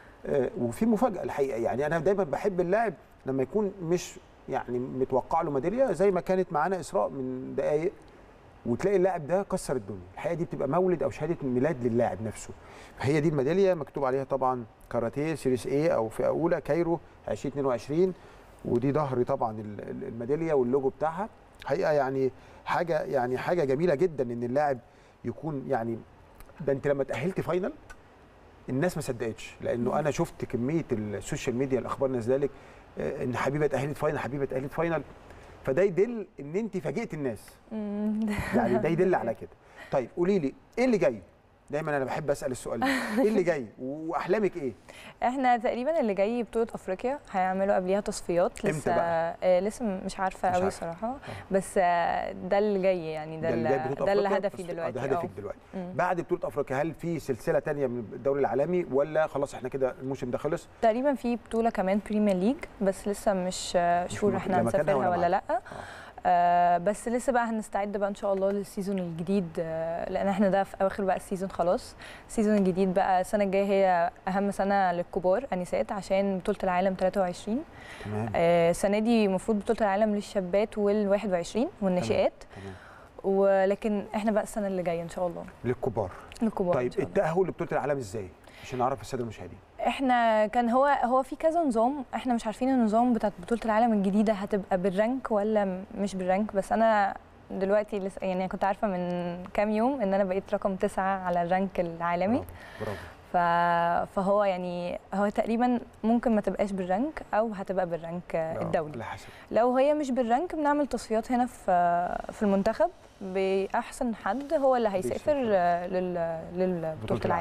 وفي مفاجاه الحقيقه يعني انا دايما بحب اللاعب لما يكون مش يعني متوقع له ميداليه زي ما كانت معانا اسراء من دقائق وتلاقي اللاعب ده كسر الدنيا الحقيقه دي بتبقى مولد او شهاده ميلاد للاعب نفسه هي دي الميداليه مكتوب عليها طبعا كاراتيه سيريس اي او فئه اولى كايرو 2022 ودي ظهر طبعا ال- ال- الميداليه واللوجو بتاعها حقيقه يعني حاجه يعني حاجه جميله جدا ان اللاعب يكون يعني ده انت لما تاهلت فاينل الناس ما صدقتش لانه انا شفت كميه السوشيال ميديا الاخبار نازله لك آه، ان حبيبه اتاهلت فاينل حبيبه اتاهلت فاينل فده يدل ان انت فاجئت الناس مم. يعني ده يدل على كده طيب قولي لي ايه اللي جاي دايما انا بحب اسال السؤال ده ايه اللي جاي واحلامك ايه احنا تقريبا اللي جاي بطوله افريقيا هيعملوا قبليها تصفيات إمتى لسه بقى؟ آه لسه مش عارفه مش قوي عارفة. صراحه بس آه ده اللي جاي يعني ده اللي جاي اللي بطولة ده اللي أفريقيا؟ هدفي بس- آه، دلوقتي ده آه. هدفك دلوقتي مم. بعد بطوله افريقيا هل في سلسله تانية من الدوري العالمي ولا خلاص احنا كده الموسم ده خلص تقريبا في بطوله كمان بريمير ليج بس لسه مش آه، شور مك- احنا لا مكانها هنسافرها ولا ولا لا آه. آه بس لسه بقى هنستعد بقى ان شاء الله للسيزون الجديد آه لان احنا ده في اواخر بقى السيزون خلاص السيزون الجديد بقى السنه الجايه هي اهم سنه للكبار انسات عشان بطوله العالم 23 تمام آه، السنه دي المفروض بطوله العالم للشابات وال21 والناشئات تمام ولكن احنا بقى السنه اللي جايه ان شاء الله للكبار للكبار طيب إن شاء الله. التاهل لبطوله العالم ازاي عشان نعرف الساده المشاهدين احنا كان هو هو في كذا نظام احنا مش عارفين النظام بتاعت بطوله العالم الجديده هتبقى بالرانك ولا م- مش بالرانك بس انا دلوقتي لسه يعني كنت عارفه من كام يوم ان انا بقيت رقم تسعة على الرانك العالمي برافو برافو ف... فهو يعني هو تقريبا ممكن ما تبقاش بالرانك او هتبقى بالرانك آه، الدولي على حسب لو هي مش بالرانك بنعمل تصفيات هنا في في المنتخب باحسن حد هو اللي هيسافر بيسافر. آه، لل للبطوله العالم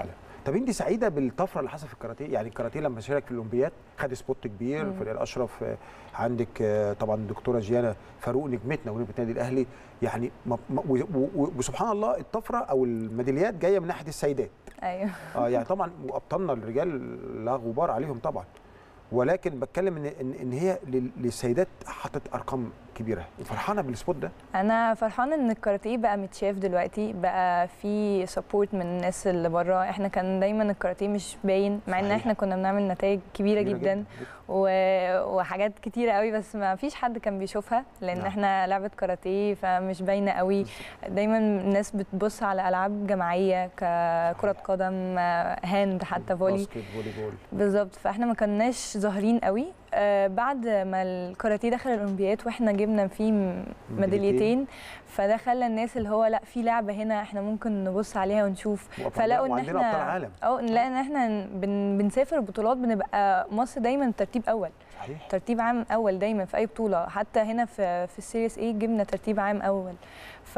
طب انت سعيده بالطفره اللي حصلت في الكاراتيه يعني الكاراتيه لما شارك في الاولمبياد خد سبوت كبير مم. فريق الاشرف آه، عندك آه، طبعا الدكتوره جيانا فاروق نجمتنا ونجمه النادي الاهلي يعني ما- ما- و- و- وسبحان الله الطفره او الميداليات جايه من ناحيه السيدات ايوه اه يعني طبعا وابطالنا الرجال لا غبار عليهم طبعا ولكن بتكلم ان ان, إن هي لل- للسيدات حطت ارقام كبيره فرحانه بالسبوت ده انا فرحانه ان الكاراتيه بقى متشاف دلوقتي بقى في سبورت من الناس اللي بره احنا كان دايما الكاراتيه مش باين مع ان صحيح. احنا كنا بنعمل نتائج كبيره, كبيرة جدا, و... وحاجات كتيره قوي بس ما فيش حد كان بيشوفها لان نعم. احنا لعبه كاراتيه فمش باينه قوي دايما الناس بتبص على العاب جماعيه ككره قدم هاند حتى فولي باسكت فولي بول بالظبط فاحنا ما كناش ظاهرين قوي آه بعد ما الكاراتيه دخل الاولمبياد واحنا جبنا فيه م- ميداليتين فده خلى الناس اللي هو لا في لعبه هنا احنا ممكن نبص عليها ونشوف وأبطال- فلقوا ان وعندنا احنا ابطال عالم اه نلاقي ان احنا بن بنسافر بطولات بنبقى مصر دايما ترتيب اول صحيح ترتيب عام اول دايما في اي بطوله حتى هنا في في السيريس ايه جبنا ترتيب عام اول ف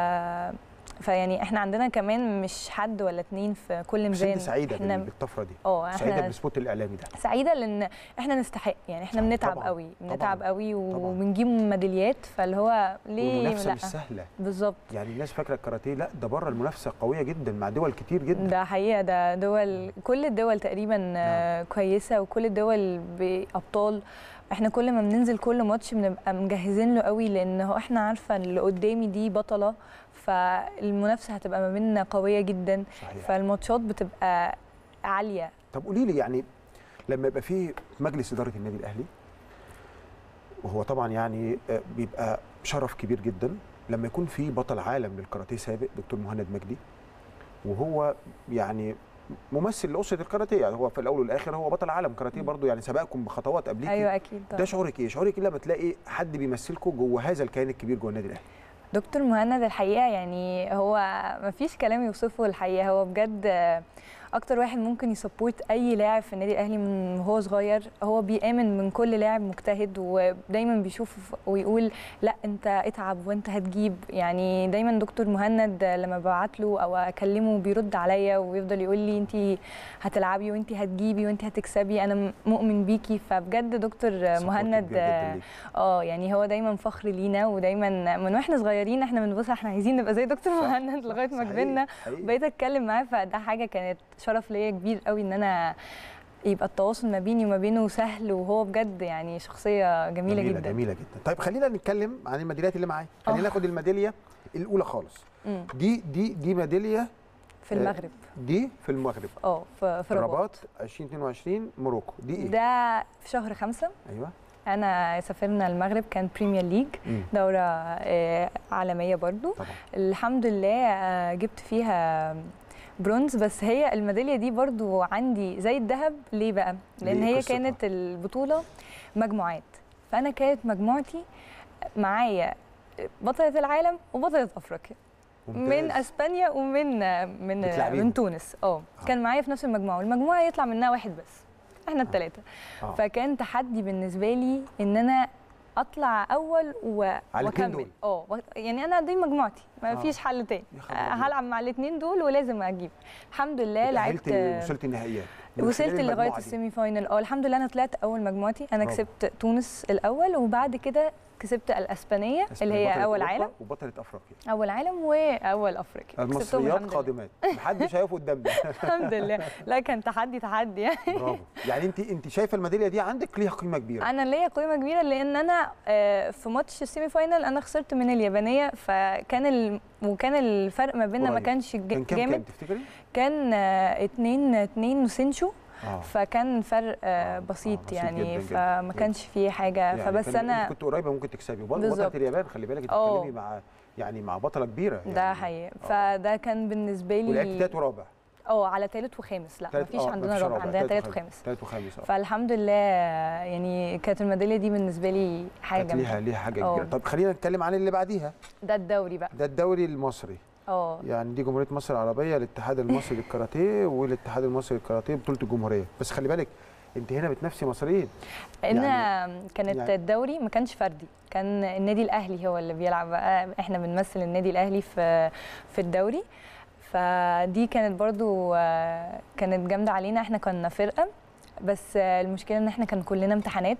فيعني احنا عندنا كمان مش حد ولا اتنين في كل بس ميزان انت سعيده احنا بالطفره دي اه سعيده احنا بالسبوت الاعلامي ده سعيده لان احنا نستحق يعني احنا صح، بنتعب طبعاً، قوي بنتعب طبعاً، قوي طبعاً. وبنجيب ميداليات فاللي هو ليه والمنافسه لا مش سهله بالظبط يعني الناس فاكره الكاراتيه لا ده بره المنافسه قويه جدا مع دول كتير جدا ده حقيقه ده دول كل الدول تقريبا آه، كويسه وكل الدول بابطال احنا كل ما بننزل كل ماتش بنبقى مجهزين له قوي لان هو احنا عارفه اللي قدامي دي بطله فالمنافسه هتبقى ما بيننا قويه جدا صحيح فالماتشات بتبقى عاليه طب قولي لي يعني لما يبقى في مجلس اداره النادي الاهلي وهو طبعا يعني آه، بيبقى شرف كبير جدا لما يكون في بطل عالم للكاراتيه سابق دكتور مهند مجدي وهو يعني ممثل لاسره الكاراتيه يعني هو في الاول والاخر هو بطل عالم كاراتيه برضه يعني سبقكم بخطوات قبليكي ايوه اكيد طبعا ده شعورك ايه؟ شعورك ايه لما تلاقي حد بيمثلكم جوه هذا الكيان الكبير جوه النادي الاهلي؟ دكتور مهند الحقيقه يعني هو ما فيش كلام يوصفه الحقيقه هو بجد اكتر واحد ممكن يسبورت اي لاعب في النادي الاهلي من وهو صغير هو بيامن من كل لاعب مجتهد ودايما بيشوف ويقول لا انت اتعب وانت هتجيب يعني دايما دكتور مهند لما ببعت له او اكلمه بيرد عليا ويفضل يقول لي انت هتلعبي وانت هتجيبي وانت هتكسبي انا مؤمن بيكي فبجد دكتور Support مهند كبير جداً ليك. اه يعني هو دايما فخر لينا ودايما من واحنا صغيرين احنا بنبص احنا عايزين نبقى زي دكتور صح، مهند صح، لغايه ما صحيح، كبرنا حقيقي. بقيت اتكلم معاه فده حاجه كانت شرف ليا كبير قوي ان انا يبقى التواصل ما بيني وما بينه سهل وهو بجد يعني شخصيه جميله, جميلة جدا جميله جدا طيب خلينا نتكلم عن الميداليات اللي معايا خلينا آه. ناخد الميداليه الاولى خالص مم. دي دي دي ميداليه في المغرب دي في المغرب اه في في رباط رباط 2022 موروكو دي ايه ده في شهر خمسة ايوه انا سافرنا المغرب كان بريمير ليج مم. دوره آه، عالميه برضو طبعا الحمد لله آه، جبت فيها برونز بس هي الميداليه دي برضو عندي زي الذهب ليه بقى لان ليه هي قصتها؟ كانت البطوله مجموعات فانا كانت مجموعتي معايا بطله العالم وبطله افريقيا من ممتاز. اسبانيا ومن من بتلعبيهم؟ من تونس اه كان معايا في نفس المجموعه والمجموعه يطلع منها واحد بس احنا الثلاثه آه. فكان تحدي بالنسبه لي ان انا اطلع اول و... على الاتنين واكمل دول؟ اه و- يعني انا دي مجموعتي ما آه. فيش حل تاني يا خبر آه، أبيض. هلعب مع الاثنين دول ولازم اجيب الحمد لله اتأهلت لعبت وصلت النهائيات من وصلت خلال لغايه المجموعة دي. السيمي فاينل اه الحمد لله انا طلعت اول مجموعتي انا برافو. كسبت تونس الاول وبعد كده كسبت الاسبانيه اللي هي بطلة اول أوروبا عالم وبطلة افريقيا اول عالم واول افريقيا كسبتهم المصريات الحمد لله. قادمات محدش هيقف قدامنا الحمد لله لا كان تحدي تحدي يعني برافو يعني انت انت شايفه الميداليه دي عندك ليها قيمه كبيره انا ليا قيمه كبيره لان انا آه، في ماتش السيمي فاينل انا خسرت من اليابانيه فكان ال... وكان الفرق ما بيننا ما قريب. كانش ج- كان كام كام جامد تفتكري؟ كان 2 2 وسنشو اه فكان فرق آه، آه، بسيط بسيط يعني جداً جداً. فما كانش فيه حاجه فبس كان انا انت كنت قريبه ممكن تكسبي وبرضه بالظبط. بطله اليابان خلي بالك انت آه. بتتكلمي مع يعني مع بطله كبيره ده يعني حقيقي آه. فده كان بالنسبه ولعبت لي تالت ورابع اه على تالت وخامس لا تالت- مفيش آه، عندنا مفيش رابع عندنا تالت وخامس تالت وخامس اه فالحمد لله يعني كانت الميداليه دي بالنسبه لي حاجه كانت ليها جامده ليها حاجه آه. كبيره طب خلينا نتكلم عن اللي بعديها ده الدوري بقى ده الدوري المصري اه يعني دي جمهوريه مصر العربيه الاتحاد المصري للكاراتيه والاتحاد المصري للكاراتيه بطوله الجمهوريه بس خلي بالك انت هنا بتنافسي مصريين ان يعني- كانت يعني- الدوري ما كانش فردي كان النادي الاهلي هو اللي بيلعب بقى احنا بنمثل النادي الاهلي في في الدوري ف فدي كانت برضو آه، كانت جامده علينا احنا كنا فرقه بس آه، المشكله ان احنا كان كلنا امتحانات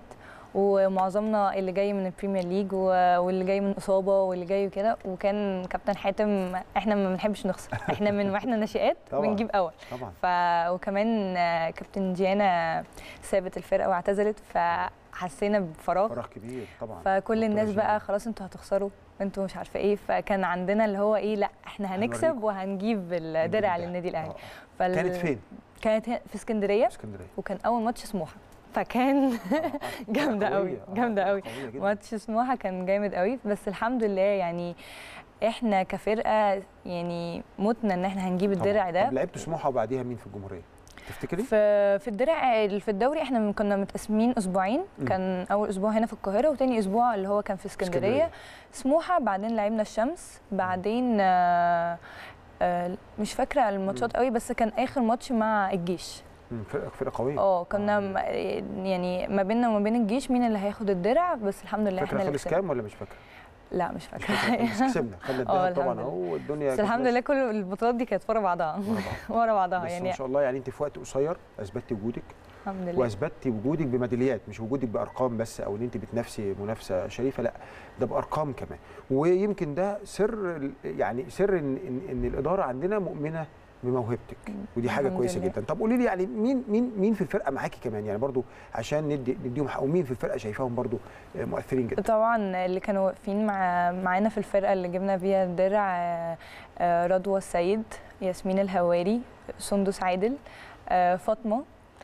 ومعظمنا اللي جاي من البريمير ليج و- واللي جاي من اصابه واللي جاي وكده وكان كابتن حاتم احنا ما بنحبش نخسر احنا من واحنا ناشئات طبعاً. بنجيب اول طبعا ف وكمان آه، كابتن جيانا سابت الفرقه واعتزلت فحسينا بفراغ فراغ كبير طبعا فكل الناس دكتورة بقى خلاص انتوا هتخسروا انتوا مش عارفه ايه فكان عندنا اللي هو ايه لا احنا هنكسب هنوريكم. وهنجيب الدرع الدرع. للنادي آه، الاهلي آه. فال... كانت فين؟ كانت هنا في اسكندريه في اسكندريه وكان اول ماتش سموحه فكان جامده قوي جامده قوي ماتش سموحه كان جامد قوي بس الحمد لله يعني احنا كفرقه يعني متنا ان احنا هنجيب الدرع ده طب لعبت سموحه وبعديها مين في الجمهوريه؟ تفتكري؟ في في الدرع في الدوري احنا كنا متقسمين اسبوعين مم. كان اول اسبوع هنا في القاهره وتاني اسبوع اللي هو كان في اسكندريه اسكندرية. سموحه بعدين لعبنا الشمس بعدين آه آه مش فاكره الماتشات قوي بس كان اخر ماتش مع الجيش مم، فرقه فرقه قويه اه كنا م- يعني ما بيننا وما بين الجيش مين اللي هياخد الدرع بس الحمد لله احنا فاكره اللي خلص كسبنا كام ولا مش فاكره؟ لا مش مش فاكره فاكره بس كسبنا خدنا اه الدهب طبعا الحمد اهو والدنيا بس كانت الحمد ماشية. لله كل البطولات دي كانت ورا بعضها ورا بعض. ورا بعضها بس يعني ما شاء الله يعني انت في وقت قصير اثبتي وجودك الحمد لله واثبتي وجودك بميداليات مش وجودك بارقام بس او ان انت بتنافسي منافسه شريفه لا ده بارقام كمان ويمكن ده سر ال- يعني سر ان ان, إن الاداره عندنا مؤمنه بموهبتك ودي حاجه الحمد كويسه لله. جدا طب قولي لي يعني مين مين مين في الفرقه معاكي كمان يعني برضو عشان ندي نديهم حق ومين في الفرقه شايفاهم برضو آه، مؤثرين جدا طبعا اللي كانوا واقفين مع معانا في الفرقه اللي جبنا بيها الدرع آه، آه، رضوى السيد ياسمين الهواري سندس عادل آه، فاطمه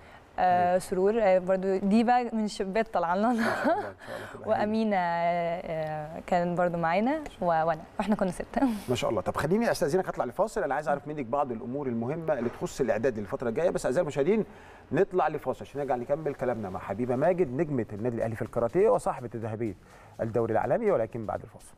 آه، سرور آه، برضو دي بقى من الشباب طالعه لنا ما شاء الله ان شاء الله تبقى هايلة. وامينه آه، آه، كان برضو معانا و- وانا واحنا كنا سته ما شاء الله طب خليني استاذنك اطلع لفاصل انا عايز اعرف منك بعض الامور المهمه اللي تخص الاعداد للفتره الجايه بس اعزائي المشاهدين نطلع لفاصل عشان نرجع نكمل كلامنا مع حبيبه ماجد نجمه النادي الاهلي في الكاراتيه وصاحبه ذهبيه الدوري العالمي ولكن بعد الفاصل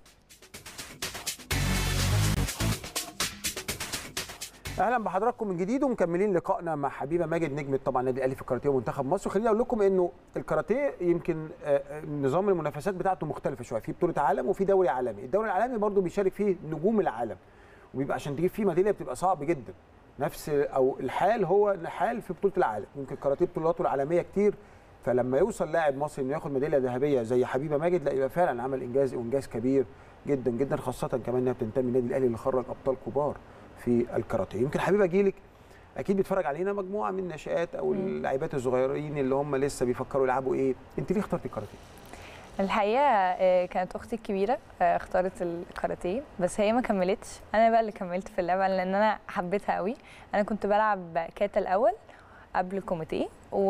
اهلا بحضراتكم من جديد ومكملين لقائنا مع حبيبه ماجد نجمه طبعا النادي الاهلي في الكاراتيه ومنتخب مصر خليني اقول لكم انه الكاراتيه يمكن آه، آه، نظام المنافسات بتاعته مختلفه شويه في بطوله عالم وفي دوري عالمي الدوري العالمي برضو بيشارك فيه نجوم العالم وبيبقى عشان تجيب فيه ميداليه بتبقى صعب جدا نفس او الحال هو الحال في بطوله العالم يمكن الكاراتيه بطولاته العالميه كتير فلما يوصل لاعب مصري انه ياخد ميداليه ذهبيه زي حبيبه ماجد لا يبقى فعلا عمل انجاز وانجاز كبير جدا جدا خاصه كمان انها بتنتمي للنادي الاهلي اللي خرج ابطال كبار في الكاراتيه يمكن حبيبه جيلك اكيد بيتفرج علينا مجموعه من الناشئات او اللاعبات الصغيرين اللي هم لسه بيفكروا يلعبوا ايه انت ليه اخترتي الكاراتيه الحقيقه آه، كانت اختي الكبيره آه، اختارت الكاراتيه بس هي ما كملتش انا بقى اللي كملت في اللعبه لان انا حبيتها قوي انا كنت بلعب كاتا الاول قبل الكوميتيه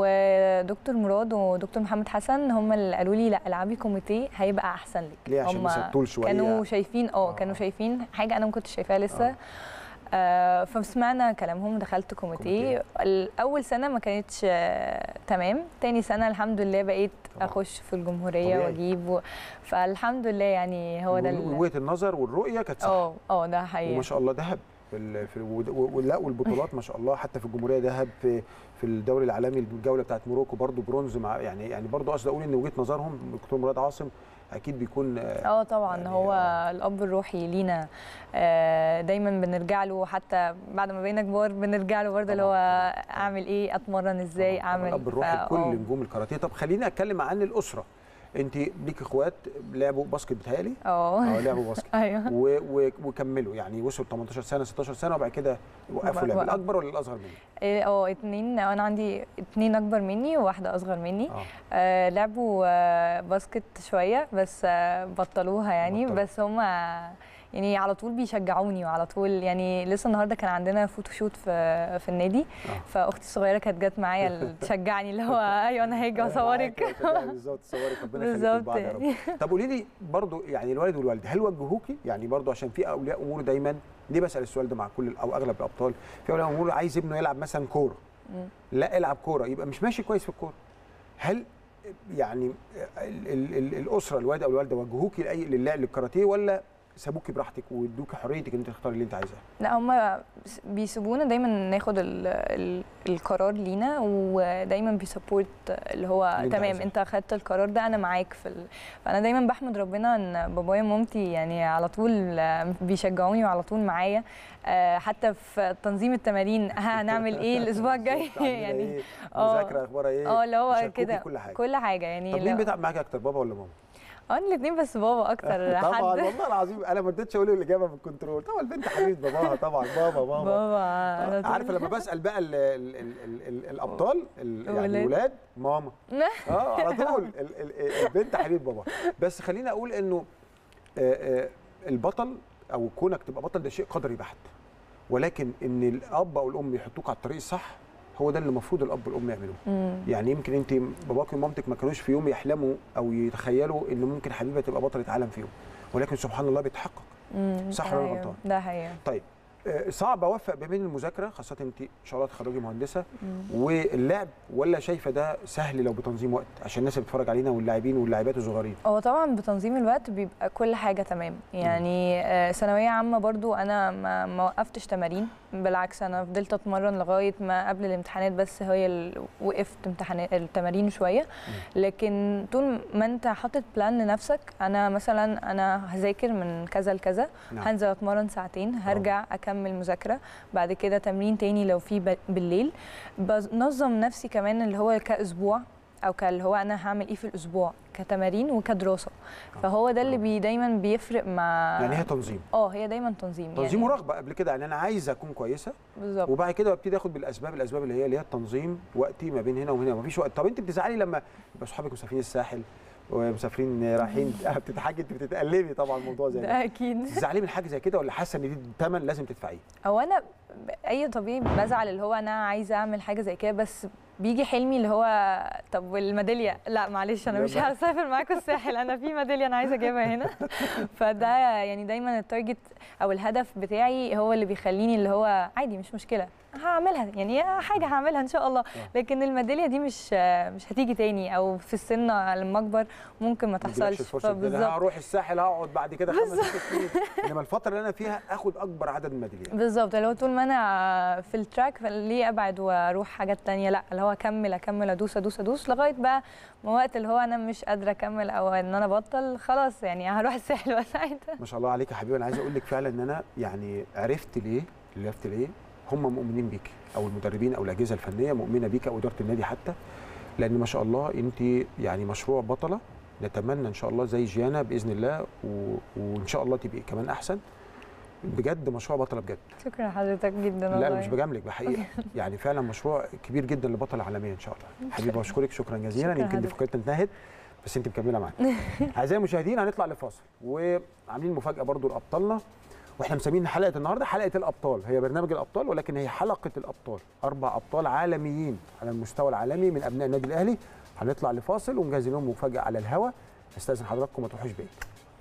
ودكتور مراد ودكتور محمد حسن هم اللي قالوا لي لا العبي كوميتيه هيبقى احسن لك ليه عشان هم مثلا طول شويه كانوا شايفين اه آه. كانوا شايفين حاجه انا ما كنتش شايفاها لسه آه. آه فسمعنا كلامهم دخلت كوميتيه الاول سنه ما كانتش آه تمام تاني سنه الحمد لله بقيت طبعا. اخش في الجمهوريه طبيعي. واجيب و... فالحمد لله يعني هو ده ال- وجهه النظر والرؤيه كانت صح اه اه ده حقيقي وما شاء الله ذهب في ال- في ال- و- و- لا والبطولات ما شاء الله حتى في الجمهوريه ذهب في في الدوري العالمي الجوله بتاعت موروكو برضو برونز مع يعني يعني برضو قصدي اقول ان وجهه نظرهم دكتور مراد عاصم اكيد بيكون آه، اه طبعا يعني هو آه. الاب الروحي لينا آه دايما بنرجع له حتى بعد ما بقينا كبار بنرجع له برضه اللي هو طبعاً. اعمل ايه اتمرن ازاي طبعاً اعمل الاب الروحي فا- لكل آه. نجوم الكاراتيه طب خليني اتكلم عن الاسره انت ليك اخوات لعبوا باسكت بتهيألي اه اه لعبوا باسكت ايوه و- و- وكملوا يعني وصلوا 18 سنه 16 سنه وبعد كده وقفوا لعب وقف. الاكبر ولا الاصغر منك؟ إيه، اه اتنين انا عندي اتنين اكبر مني وواحده اصغر مني اه آه لعبوا آه باسكت شويه بس آه بطلوها يعني بطلوا. بس هم يعني على طول بيشجعوني وعلى طول يعني لسه النهارده كان عندنا فوتوشوت في في النادي آه. فاختي الصغيره كانت جت معايا تشجعني اللي هو ايوه انا هاجي اصورك معاك، بالظبط صورك ربنا يخليكم بالظبط لبعض يا رب يعني. طب قولي لي برضو يعني الوالد والوالده هل وجهوكي يعني برضو عشان في اولياء امور دايما ليه بسال السؤال ده مع كل او اغلب الابطال في اولياء امور عايز ابنه يلعب مثلا كوره مم. لا العب كوره يبقى مش ماشي كويس في الكوره هل يعني ال ال ال الاسره الوالد او الوالده وجهوكي لاي للعب للكاراتيه ولا سابوكي براحتك وادوكي حريتك ان انت تختاري اللي انت عايزاه لا هم بيسيبونا دايما ناخد ال ال القرار لينا ودايما بيسبورت اللي هو اللي انت تمام عايزاه. انت اخدت القرار ده انا معاك في ال... فانا دايما بحمد ربنا ان بابايا ومامتي يعني على طول بيشجعوني وعلى طول معايا آه، حتى في تنظيم التمارين ها هنعمل ايه الاسبوع الجاي بالظبط، عاملة يعني ايه اه. مذاكره اخبارها ايه اه اللي هو بيشاركوكي كده في كل حاجه كل حاجه يعني طب مين لو- بيتعب معاك اكتر بابا ولا ماما؟ اه الاثنين بس بابا اكتر طبعا حد والله العظيم انا ما رضيتش اقول الاجابه في الكنترول طبعا البنت حبيبه باباها طبعا بابا بابا بابا على طول. عارفه لما بسال بقى ال ال ال ال ال الابطال ال- يعني الولاد. الولاد ماما اه على طول ال- ال- البنت حبيب بابا بس خليني اقول انه آه، آه، البطل او كونك تبقى بطل ده شيء قدري بحت ولكن ان الاب او الام يحطوك على الطريق الصح هو ده اللي المفروض الاب والام يعملوه مم. يعني يمكن انت باباك ومامتك ما كانوش في يوم يحلموا او يتخيلوا ان ممكن حبيبه تبقى بطله عالم فيهم ولكن سبحان الله بيتحقق مم. صح ولا أنا أيوة، غلطان؟ ده حقيقي طيب آه، صعب اوفق ما بين المذاكره خاصه انت ان شاء الله تخرجي مهندسه واللعب ولا شايفه ده سهل لو بتنظيم وقت عشان الناس اللي بتتفرج علينا واللاعبين واللاعبات الصغيرين هو طبعا بتنظيم الوقت بيبقى كل حاجه تمام يعني آه، ثانويه عامه برضو انا ما, ما وقفتش تمارين بالعكس انا فضلت اتمرن لغايه ما قبل الامتحانات بس هي ال- وقفت امتحانات التمارين شويه لكن طول ما انت حاطط بلان لنفسك انا مثلا انا هذاكر من كذا لكذا نعم. هنزل اتمرن ساعتين هرجع اكمل مذاكره بعد كده تمرين تاني لو في ب- بالليل بنظم نفسي كمان اللي هو كاسبوع او كاللي هو انا هعمل ايه في الاسبوع كتمارين وكدراسه فهو ده اللي بي دايما بيفرق مع يعني هي تنظيم اه هي دايما تنظيم تنظيم يعني ورغبه قبل كده يعني انا عايز اكون كويسه بالظبط وبعد كده ببتدي اخد بالاسباب الاسباب اللي هي اللي هي التنظيم وقتي ما بين هنا وهنا مفيش وقت طب انت بتزعلي لما يبقى اصحابك مسافرين الساحل ومسافرين رايحين بتضحكي انت بتتقلبي طبعا الموضوع زي ده ده اكيد تزعلي من حاجه زي كده ولا حاسه ان دي ثمن لازم تدفعيه او انا ب- اي طبيعي بزعل اللي هو انا عايزه اعمل حاجه زي كده بس بيجي حلمي اللي هو طب والميداليه لا معلش انا مش يلا. هسافر معاكم الساحل انا في ميداليه انا عايزه اجيبها هنا فده يعني دايما التارجت او الهدف بتاعي هو اللي بيخليني اللي هو عادي مش مشكله هعملها يعني حاجه هعملها ان شاء الله لكن الميداليه دي مش مش هتيجي تاني او في السن لما اكبر ممكن ما ما تجيلكش تحصلش الفرصه دي. فبالظبط أنا هروح الساحل هقعد بعد كده خمس ست سنين انما الفتره اللي انا فيها اخد اكبر عدد من الميداليات بالظبط اللي هو طول ما انا في التراك فليه ابعد واروح حاجات تانية لا اللي هو اكمل اكمل ادوس ادوس ادوس لغايه بقى ما وقت اللي هو انا مش قادره اكمل او ان انا بطل خلاص يعني هروح الساحل بقى ساعتها ما شاء الله عليك يا حبيبي انا عايز اقول لك فعلا ان انا يعني عرفت ليه اللي عرفت ليه هم مؤمنين بيك او المدربين او الاجهزه الفنيه مؤمنه بيك او اداره النادي حتى لان ما شاء الله انت يعني مشروع بطله نتمنى ان شاء الله زي جيانا باذن الله و... وان شاء الله تبقي كمان احسن بجد مشروع بطله بجد شكرا لحضرتك جدا والله لا انا مش بجاملك بحقيقه يعني فعلا مشروع كبير جدا لبطل عالميه ان شاء الله حبيبي بشكرك شكرا جزيلا شكرا يمكن دي حضرتك. فقرتنا انتهت بس انت مكمله معانا اعزائي المشاهدين هنطلع لفاصل وعاملين مفاجاه برضو لابطالنا واحنا مسمين حلقه النهارده حلقه الابطال هي برنامج الابطال ولكن هي حلقه الابطال اربع ابطال عالميين على المستوى العالمي من ابناء النادي الاهلي هنطلع لفاصل ومجهزين لهم مفاجاه على الهوا استاذن حضراتكم ما تروحوش بعيد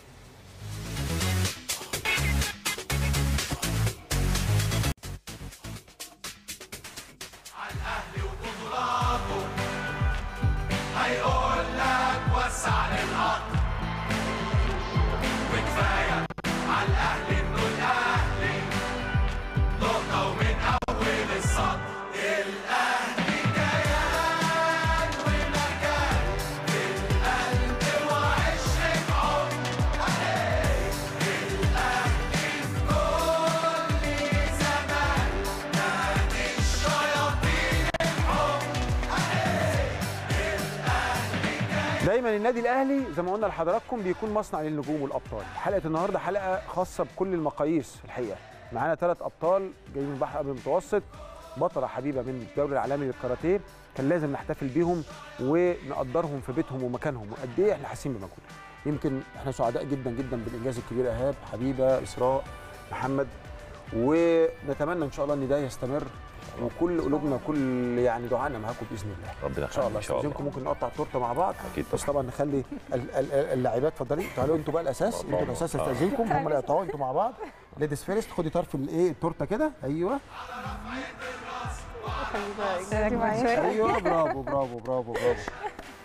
دايما النادي الاهلي زي ما قلنا لحضراتكم بيكون مصنع للنجوم والابطال حلقه النهارده حلقه خاصه بكل المقاييس الحقيقه معانا ثلاث ابطال جايين من البحر الابيض المتوسط بطله حبيبه من الدوري العالمي للكاراتيه كان لازم نحتفل بيهم ونقدرهم في بيتهم ومكانهم وقد ايه احنا حاسين بمجهودهم يمكن احنا سعداء جدا جدا بالانجاز الكبير ايهاب حبيبه اسراء محمد ونتمنى ان شاء الله ان ده يستمر وكل قلوبنا كل يعني دعائنا معاكم باذن الله ربنا ان شاء الله ان شاء الله استاذنكم ممكن نقطع التورته مع بعض اكيد بس طبعا نخلي ال- ال- اللاعبات اتفضلي تعالوا انتوا بقى الاساس انتوا الاساس استاذنكم هم اللي يقطعوا انتوا مع بعض ليديز فيرست خدي طرف الايه التورته كده ايوه ايوه برافو برافو برافو برافو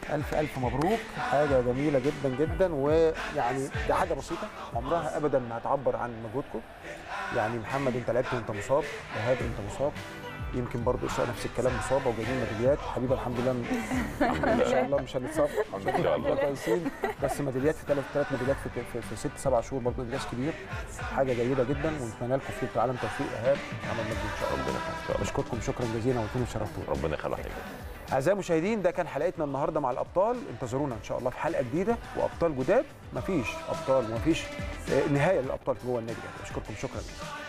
الف الف مبروك حاجه جميله جدا جدا ويعني دي حاجه بسيطه عمرها ابدا ما هتعبر عن مجهودكم يعني محمد انت لعبت وانت مصاب ايهاب انت مصاب يمكن برضه اسراء نفس الكلام مصابه وجايبين ميداليات حبيبه الحمد لله ان شاء الله مش هنتصاب إن شاء الله. كويسين بس ميداليات في ثلاث ثلاث ميداليات في, في, في ست سبع شهور برضه انجاز كبير حاجه جيده جدا ونتمنى لكم في العالم توفيق ايهاب محمد مجدي ان شاء الله بشكركم شكرا جزيلا وكونوا شرفتونا ربنا يخليك اعزائي المشاهدين ده كان حلقتنا النهارده مع الابطال انتظرونا ان شاء الله في حلقه جديده وابطال جداد مفيش ابطال ومفيش آه، نهايه للابطال جوه النادي الاهلي اشكركم شكرا جزيلا